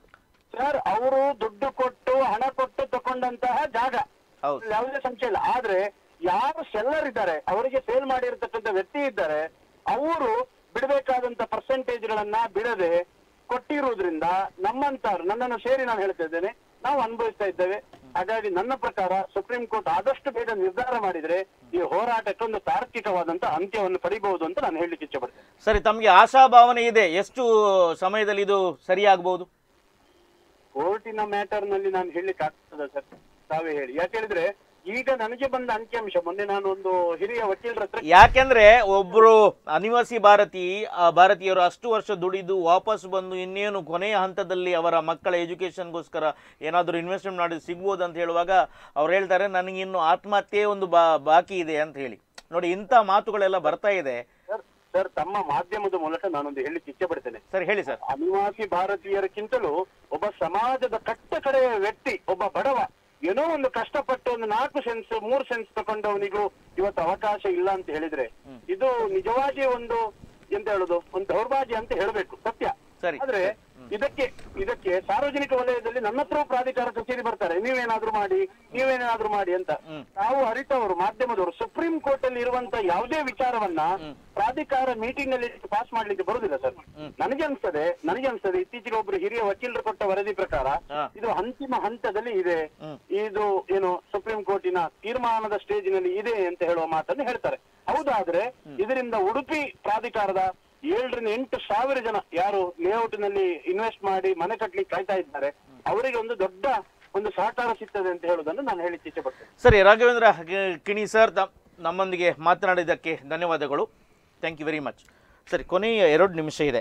ಸರ್ ಅವರು ದುಡ್ಡು ಕೊಟ್ಟು ಹಣ ಕೊಟ್ಟು ತಕೊಂಡಂತಹ ಜಾಗ
ಹೌದು.
ಯಾವುದೇ ಸಂಶಯ ಇಲ್ಲ ಆದ್ರೆ ಯಾರು ಸೆಲ್ಲರ್ ಇದ್ದಾರೆ ಅವರಿಗೆ ಸೇಲ್ ಮಾಡಿರ್ತಕ್ಕಂಥ ವ್ಯಕ್ತಿ ಇದ್ದಾರೆ ಅವರು ಬಿಡಬೇಕಾದಂತ ಪರ್ಸೆಂಟೇಜ್ ಗಳನ್ನ ಬಿಡದೆ ಕೊಟ್ಟಿರುವುದರಿಂದ ನಮ್ಮಂತ ನನ್ನನ್ನು ಸೇರಿ ನಾನು ಹೇಳ್ತಾ ಇದ್ದೇನೆ ನಾವು ಅನುಭವಿಸ್ತಾ ಇದ್ದೇವೆ ಹಾಗಾಗಿ ನನ್ನ ಪ್ರಕಾರ ಸುಪ್ರೀಂ ಕೋರ್ಟ್ ಆದಷ್ಟು ಬೇಗ ನಿರ್ಧಾರ ಮಾಡಿದ್ರೆ ಈ ಹೋರಾಟಕ್ಕೆ ಒಂದು ತಾರ್ಕಿಕವಾದಂತ ಅಂತ್ಯವನ್ನು ಪಡಿಬಹುದು ಅಂತ ನಾನು ಹೇಳಲಿಕ್ಕೆ ಇಚ್ಛೆ ಪಡ್ತೇನೆ
ಸರಿ ತಮಗೆ ಆಶಾಭಾವನೆ ಇದೆ ಎಷ್ಟು ಸಮಯದಲ್ಲಿ ಇದು ಸರಿಯಾಗಬಹುದು
ಕೋರ್ಟಿನ ಮ್ಯಾಟರ್ ನಲ್ಲಿ ನಾನು ಹೇಳಲಿಕ್ಕೆ ಆಗ್ತದ ಸರ್ ತಾವೇ ಹೇಳಿ ಯಾಕೆ ಹೇಳಿದ್ರೆ ಈಗ ನನಗೆ ಬಂದ ಅಂಕಿಅಂಶ ಮೊನ್ನೆ ನಾನು ಒಂದು ಹಿರಿಯ ವಕೀಲರ ಹತ್ರ
ಯಾಕೆಂದ್ರೆ ಒಬ್ರು ಅನಿವಾಸಿ ಭಾರತಿ ಆ ಭಾರತೀಯರು ಅಷ್ಟು ವರ್ಷ ದುಡಿದು ವಾಪಸ್ ಬಂದು ಇನ್ನೇನು ಕೊನೆಯ ಹಂತದಲ್ಲಿ ಅವರ ಮಕ್ಕಳ ಎಜುಕೇಶನ್ಗೋಸ್ಕರ ಏನಾದರೂ ಇನ್ವೆಸ್ಟ್ಮೆಂಟ್ ಮಾಡಿ ಸಿಗ್ಬೋದು ಅಂತ ಹೇಳುವಾಗ ಅವ್ರು ಹೇಳ್ತಾರೆ ನನಗೆ ಇನ್ನು ಆತ್ಮಹತ್ಯೆ ಒಂದು ಬಾ ಬಾಕಿ ಇದೆ ಅಂತ ಹೇಳಿ ನೋಡಿ ಇಂಥ ಮಾತುಗಳೆಲ್ಲ ಬರ್ತಾ ಇದೆ
ಸರ್ ಸರ್ ತಮ್ಮ ಮಾಧ್ಯಮದ ಮೂಲಕ ನಾನೊಂದು ಹೇಳಲಿಕ್ಕೆ ಇಚ್ಛೆ ಪಡ್ತೇನೆ
ಸರ್ ಹೇಳಿ ಸರ್
ಅನಿವಾಸಿ ಭಾರತೀಯರಕ್ಕಿಂತಲೂ ಒಬ್ಬ ಸಮಾಜದ ಕಟ್ಟ ಕಡೆಯ ವ್ಯಕ್ತಿ ಒಬ್ಬ ಬಡವ ಏನೋ ಒಂದು ಕಷ್ಟಪಟ್ಟು ಒಂದು ನಾಲ್ಕು ಸೆನ್ಸ್ ಮೂರು ಸೆನ್ಸ್ ತಗೊಂಡವನಿಗೂ ಇವತ್ತು ಅವಕಾಶ ಇಲ್ಲ ಅಂತ ಹೇಳಿದ್ರೆ ಇದು ನಿಜವಾಗಿ ಒಂದು ಎಂತ ಹೇಳುದು ಒಂದು ದೌರ್ಭಾಗ್ಯ ಅಂತ ಹೇಳಬೇಕು ಸತ್ಯ
ಸರಿ.
ಆದ್ರೆ ಇದಕ್ಕೆ ಇದಕ್ಕೆ ಸಾರ್ವಜನಿಕ ವಲಯದಲ್ಲಿ ನನ್ನ ಹತ್ರ ಪ್ರಾಧಿಕಾರ ಕಚೇರಿ ಬರ್ತಾರೆ ನೀವೇನಾದ್ರೂ ಮಾಡಿ ನೀವೇನಾದ್ರೂ ಮಾಡಿ ಅಂತ ತಾವು ಅರಿತವರು ಮಾಧ್ಯಮದವರು ಸುಪ್ರೀಂ ಕೋರ್ಟ್ ಅಲ್ಲಿ ಇರುವಂತ ಯಾವುದೇ ವಿಚಾರವನ್ನ ಪ್ರಾಧಿಕಾರ ಮೀಟಿಂಗ್ ಅಲ್ಲಿ ಪಾಸ್ ಮಾಡ್ಲಿಕ್ಕೆ ಬರುದಿಲ್ಲ ಸರ್ ನನಗೆ ಅನ್ಸ್ತದೆ ನನಗೆ ಅನ್ಸ್ತದೆ ಇತ್ತೀಚೆಗೆ ಒಬ್ರು ಹಿರಿಯ ವಕೀಲರು ಕೊಟ್ಟ ವರದಿ ಪ್ರಕಾರ
ಹಾ.
ಇದು ಅಂತಿಮ ಹಂತದಲ್ಲಿ ಇದೆ ಇದು ಏನು ಸುಪ್ರೀಂ ಕೋರ್ಟಿನ ತೀರ್ಮಾನದ ಸ್ಟೇಜ್ ನಲ್ಲಿ ಇದೆ ಅಂತ ಹೇಳುವ ಮಾತನ್ನು ಹೇಳ್ತಾರೆ ಹೌದಾದ್ರೆ ಇದರಿಂದ ಉಡುಪಿ ಪ್ರಾಧಿಕಾರದ ಏಳರಿಂದ ಎಂಟು ಸಾವಿರ ಜನ ಯಾರು ಲೇಔಟ್ ನಲ್ಲಿ ಇನ್ವೆಸ್ಟ್ ಮಾಡಿ ಮನೆ ಕಟ್ಲಿಕ್ಕೆ ಕಾಯ್ತಾ ಇದ್ದಾರೆ ಅವರಿಗೆ ಒಂದು ದೊಡ್ಡ ಒಂದು ಸಹಕಾರ ಸಿಗ್ತದೆ ಅಂತ ಹೇಳುವುದನ್ನು ನಾನು ಹೇಳಿ ಇಚ್ಛೆ ಪಡ್ತೇನೆ
ಸರಿ ರಾಘವೇಂದ್ರ ಗಿ- ಕಿಣಿ ಸರ್ ತ- ನಮ್ಮೊಂದಿಗೆ ಮಾತನಾಡಿದ್ದಕ್ಕೆ ಧನ್ಯವಾದಗಳು ಥ್ಯಾಂಕ್ ಯು ವೆರಿ ಮಚ್ ಸರಿ ಕೊನೆಯ ಎರಡು ನಿಮಿಷ ಇದೆ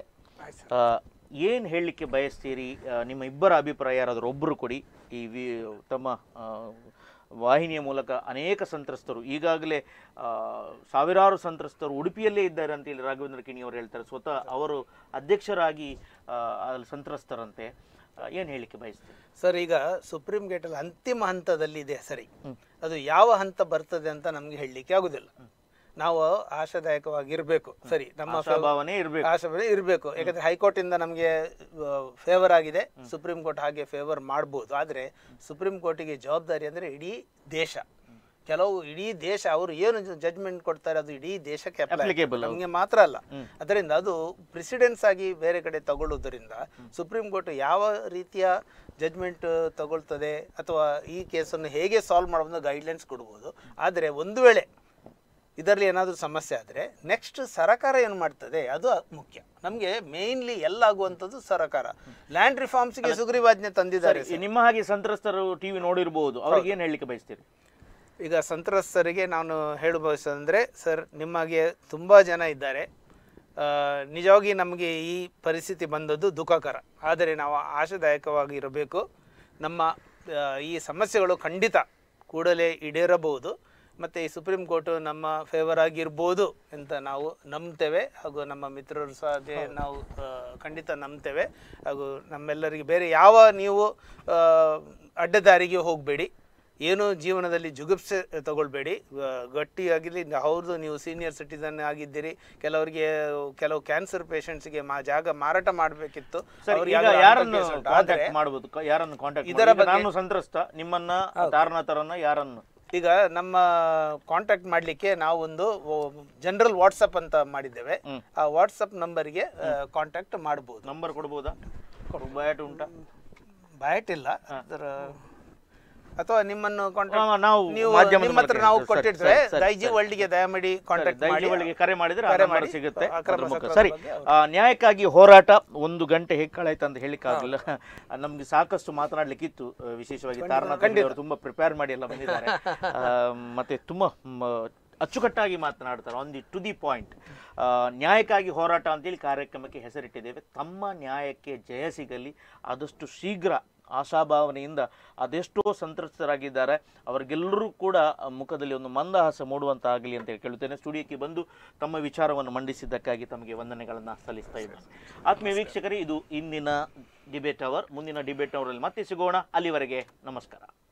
ಏನು ಹೇಳಲಿಕ್ಕೆ ಬಯಸ್ತೀರಿ ಆ, ನಿಮ್ಮ ಇಬ್ಬರ ಅಭಿಪ್ರಾಯ ಯಾರಾದರೂ ಒಬ್ಬರು ಕೊಡಿ ಈ ವಿ ತಮ್ಮ ಆ, ವಾಹಿನಿಯ ಮೂಲಕ ಅನೇಕ ಸಂತ್ರಸ್ತರು ಈಗಾಗಲೇ ಆ, ಸಾವಿರಾರು ಸಂತ್ರಸ್ತರು ಉಡುಪಿಯಲ್ಲೇ ಇದ್ದಾರೆ ಅಂತೇಳಿ ರಾಘವೇಂದ್ರ ಕಿಣಿ ಅವರು ಹೇಳ್ತಾರೆ ಸ್ವತಃ ಅವರು ಅಧ್ಯಕ್ಷರಾಗಿ ಆ, ಅಲ್ಲಿ ಸಂತ್ರಸ್ತರಂತೆ ಏನು ಹೇಳಲಿಕ್ಕೆ ಬಯಸ್ತೀರಿ
ಸರ್ ಈಗ ಸುಪ್ರೀಂ ಗೇಟಲ್ಲಿ ಅಂತಿಮ ಹಂತದಲ್ಲಿ ಇದೆ ಸರಿ ಅದು ಯಾವ ಹಂತ ಬರ್ತದೆ ಅಂತ ನಮ್ಗೆ ಹೇಳಲಿಕ್ಕೆ ಆಗುದಿಲ್ಲ ನಾವು ಆಶಾದಾಯಕವಾಗಿರ್ಬೇಕು ಸರಿ ನಮ್ಮ
ಆಶಾಭಾವನೆ ಇರ್ಬೇಕು.
ಆಶಾಭಾವನೆ ಇರಬೇಕು ಯಾಕಂದ್ರೆ ಹೈಕೋರ್ಟ್ ಇಂದ ನಮಗೆ ಫೇವರ್ ಆಗಿದೆ ಸುಪ್ರೀಂ ಕೋರ್ಟ್ ಹಾಗೆ ಫೇವರ್ ಮಾಡ್ಬೋದು ಆದ್ರೆ ಸುಪ್ರೀಂ ಕೋರ್ಟಿಗೆ ಜವಾಬ್ದಾರಿ ಅಂದ್ರೆ ಇಡೀ ದೇಶ ಕೆಲವು ಇಡೀ ದೇಶ ಅವರು ಏನು ಜಜ್ಮೆಂಟ್ ಕೊಡ್ತಾರೆ ಅದು ಇಡೀ ದೇಶಕ್ಕೆ apply
Applicable
ಆಗ್ತದೆ. ನಮ್ಗೆ ಮಾತ್ರ ಅಲ್ಲ ಅದರಿಂದ ಅದು ಪ್ರೆಸಿಡೆನ್ಸ್ ಆಗಿ ಬೇರೆ ಕಡೆ ತಗೊಳ್ಳುವುದರಿಂದ ಸುಪ್ರೀಂ ಕೋರ್ಟ್ ಯಾವ ರೀತಿಯ ಜಜ್ಮೆಂಟ್ ತಗೊಳ್ತದೆ ಅಥವಾ ಈ ಕೇಸನ್ನು ಹೇಗೆ ಸಾಲ್ವ್ ಮಾಡೋದು ಗೈಡ್ಲೈನ್ಸ್ ಕೊಡ್ಬೋದು ಆದರೆ ಒಂದು ವೇಳೆ ಇದರಲ್ಲಿ ಏನಾದರೂ ಸಮಸ್ಯೆ ಆದರೆ ನೆಕ್ಸ್ಟ್ ಸರ್ಕಾರ ಏನು ಮಾಡ್ತದೆ ಅದು ಮುಖ್ಯ ನಮಗೆ ಮೇನ್ಲಿ ಎಲ್ಲ ಆಗುವಂಥದ್ದು ಸರ್ಕಾರ ಲ್ಯಾಂಡ್ ರಿಫಾರ್ಮ್ಸ್ಗೆ ಸುಗ್ರೀವಾಜ್ಞೆ ತಂದಿದ್ದಾರೆ
ಸರಿ, ನಿಮ್ಮ ಹಾಗೆ ಸಂತ್ರಸ್ತರು ಟಿವಿ ನೋಡಿರ್ಬೋದು ಅವ್ರಿಗೆ ಏನು ಹೇಳಲಿಕ್ಕೆ ಬಯಸ್ತೀರಿ
ಈಗ ಸಂತ್ರಸ್ತರಿಗೆ ನಾನು ಹೇಳ ಬಯಸೋದಂದರೆ ಸರ್ ನಿಮಗೆ ತುಂಬ ಜನ ಇದ್ದಾರೆ ಆ, ನಿಜವಾಗಿ ನಮಗೆ ಈ ಪರಿಸ್ಥಿತಿ ಬಂದದ್ದು ದುಃಖಕರ ಆದರೆ ನಾವು ಆಶಾದಾಯಕವಾಗಿ ಇರಬೇಕು ನಮ್ಮ ಆ, ಈ ಸಮಸ್ಯೆಗಳು ಖಂಡಿತ ಕೂಡಲೇ ಈಡೇರಬಹುದು ಮತ್ತು ಈ ಸುಪ್ರೀಂ ಕೋರ್ಟು ನಮ್ಮ ಫೇವರ್ ಆಗಿರ್ಬೋದು ಅಂತ ನಾವು ನಂಬ್ತೇವೆ ಹಾಗೂ ನಮ್ಮ ಮಿತ್ರರು ಸಹ ಅದೇ ನಾವು ಆ, ಖಂಡಿತ ನಂಬ್ತೇವೆ ಹಾಗೂ ನಮ್ಮೆಲ್ಲರಿಗೆ ಬೇರೆ ಯಾವ ನೀವು ಆ, ಅಡ್ಡದಾರಿಗೆ ಹೋಗಬೇಡಿ ಏನು ಜೀವನದಲ್ಲಿ ಜುಗುಪ್ಸೆ ತಗೊಳ್ಬೇಡಿ ಆ, ಗಟ್ಟಿಯಾಗಿರಲಿ ಹೌದು ನೀವು ಸೀನಿಯರ್ ಸಿಟಿಸನ್ ಆಗಿದ್ದೀರಿ ಕೆಲವರಿಗೆ ಕೆಲವು ಕ್ಯಾನ್ಸರ್ ಪೇಷಂಟ್ಸ್ಗೆ ಮಾ ಜಾಗ ಮಾರಾಟ ಮಾಡಬೇಕಿತ್ತು
ಸರಿ ಈಗ ಯಾರನ್ನು ಕಾಂಟ್ಯಾಕ್ಟ್ ಮಾಡಬಹುದು ಕ- ಯಾರನ್ನು ಕಾಂಟ್ಯಾಕ್ಟ್
ಇದರ ಬಗ್ಗೆ-
ನಾನು ಸಂತ್ರಸ್ತ ನಿಮ್ಮನ್ನ ತಾರನಾಥರನ್ನ ಯಾರನ್ನು
ಈಗ ನಮ್ಮ ಕಾಂಟ್ಯಾಕ್ಟ್ ಮಾಡಲಿಕ್ಕೆ ನಾವು ಒಂದು ಜನರಲ್ ವಾಟ್ಸಪ್ ಅಂತ ಮಾಡಿದ್ದೇವೆ ಆ ವಾಟ್ಸಪ್ ನಂಬರ್ಗೆ ಕಾಂಟ್ಯಾಕ್ಟ್ ಮಾಡಬಹುದು
ನಂಬರ್ ಕೊಡ್ಬೋದಾ ಬಯಾಟ್ ಉಂಟಾ
ಬಯಟ್ ಇಲ್ಲ ಅದರ ಅಥವಾ ನಿಮ್ಮನ್ನು
ಹಾ,
ಕಾಂಟ್ಯಾಕ್ಟ್
ನಾವು
ನೀವು
ಮಾಧ್ಯಮದ
ನಿಮ್ಮ ಹತ್ರ
ಮೂಲಕ
ನಾವು
ಸರಿ,
ಕೊಟ್ಟಿರ್ತೇವೆ
ಸರಿ, ಸರಿ,
ದೈಜಿ
ಸರಿ.
ವರ್ಲ್ಡ್ಗೆ ದಯಮಾಡಿ ಕಾಂಟ್ಯಾಕ್ಟ್ ಮಾಡಿ
ದಯವಿಟ್ಟು ಕರೆ ಮಾಡಿದ್ರೆ
ಕರೆ
ನಂಬರ್
ಮಾಡಿ.
ಸಿಗುತ್ತೆ
ಅಕ್ರಮ
ಅದ್ರ ಮುಖ.
ಸಕ್ರಮದ
ಸರಿ
ಬಗ್ಗೆ
ಆ, ನ್ಯಾಯಕ್ಕಾಗಿ ಹೋರಾಟ ಒಂದು ಗಂಟೆ ಹೇಗಾಯ್ತು ಅಂತ ಹೇಳಿಕ್ಕಾಗಲಿಲ್ಲ ನಮ್ಗೆ ಸಾಕಷ್ಟು ಮಾತನಾಡ್ಲಿಕ್ಕಿತ್ತು ಆ, ವಿಶೇಷವಾಗಿ ತಾರನಾಥ ಅವರು ತುಂಬಾ ಪ್ರಿಪೇರ್ ಮಾಡಿ ಎಲ್ಲ ಬಂದಿದ್ದಾರೆ ಆ, ಮತ್ತೆ ತುಂಬಾ ಮ, ಅಚ್ಚುಕಟ್ಟಾಗಿ ಮಾತನಾಡ್ತಾರೆ on the to the point ನ್ಯಾಯಕ್ಕಾಗಿ ಹೋರಾಟ ಅಂತೇಳಿ ಕಾರ್ಯಕ್ರಮಕ್ಕೆ ಹೆಸರಿಟ್ಟಿದ್ದೇವೆ ತಮ್ಮ ನ್ಯಾಯಕ್ಕೆ ಜಯ ಸಿಗಲಿ ಆದಷ್ಟು ಶೀಘ್ರ ಆಶಾಭಾವನೆಯಿಂದ ಅದೆಷ್ಟೋ ಸಂತ್ರಸ್ತರಾಗಿದ್ದಾರೆ ಅವರಿಗೆಲ್ಲರೂ ಕೂಡ ಆ, ಮುಖದಲ್ಲಿ ಒಂದು ಮಂದಹಾಸ ಮೂಡುವಂತಾಗಲಿ ಅಂತ ಹೇಳಿ ಕೇಳುತ್ತೇನೆ ಸ್ಟುಡಿಯೋಕ್ಕೆ ಬಂದು ತಮ್ಮ ವಿಚಾರವನ್ನು ಮಂಡಿಸಿದ್ದಕ್ಕಾಗಿ ತಮಗೆ ವಂದನೆಗಳನ್ನು ಸಲ್ಲಿಸ್ತಾ ಇದ್ದೇನೆ ಆತ್ಮೀಯ ವೀಕ್ಷಕರೇ ಇದು ಇಂದಿನ ಡಿಬೇಟ್ ಅವರ್ ಮುಂದಿನ ಡಿಬೇಟ್ ಅವರಲ್ಲಿ ಮತ್ತೆ ಸಿಗೋಣ ಅಲ್ಲಿವರೆಗೆ ನಮಸ್ಕಾರ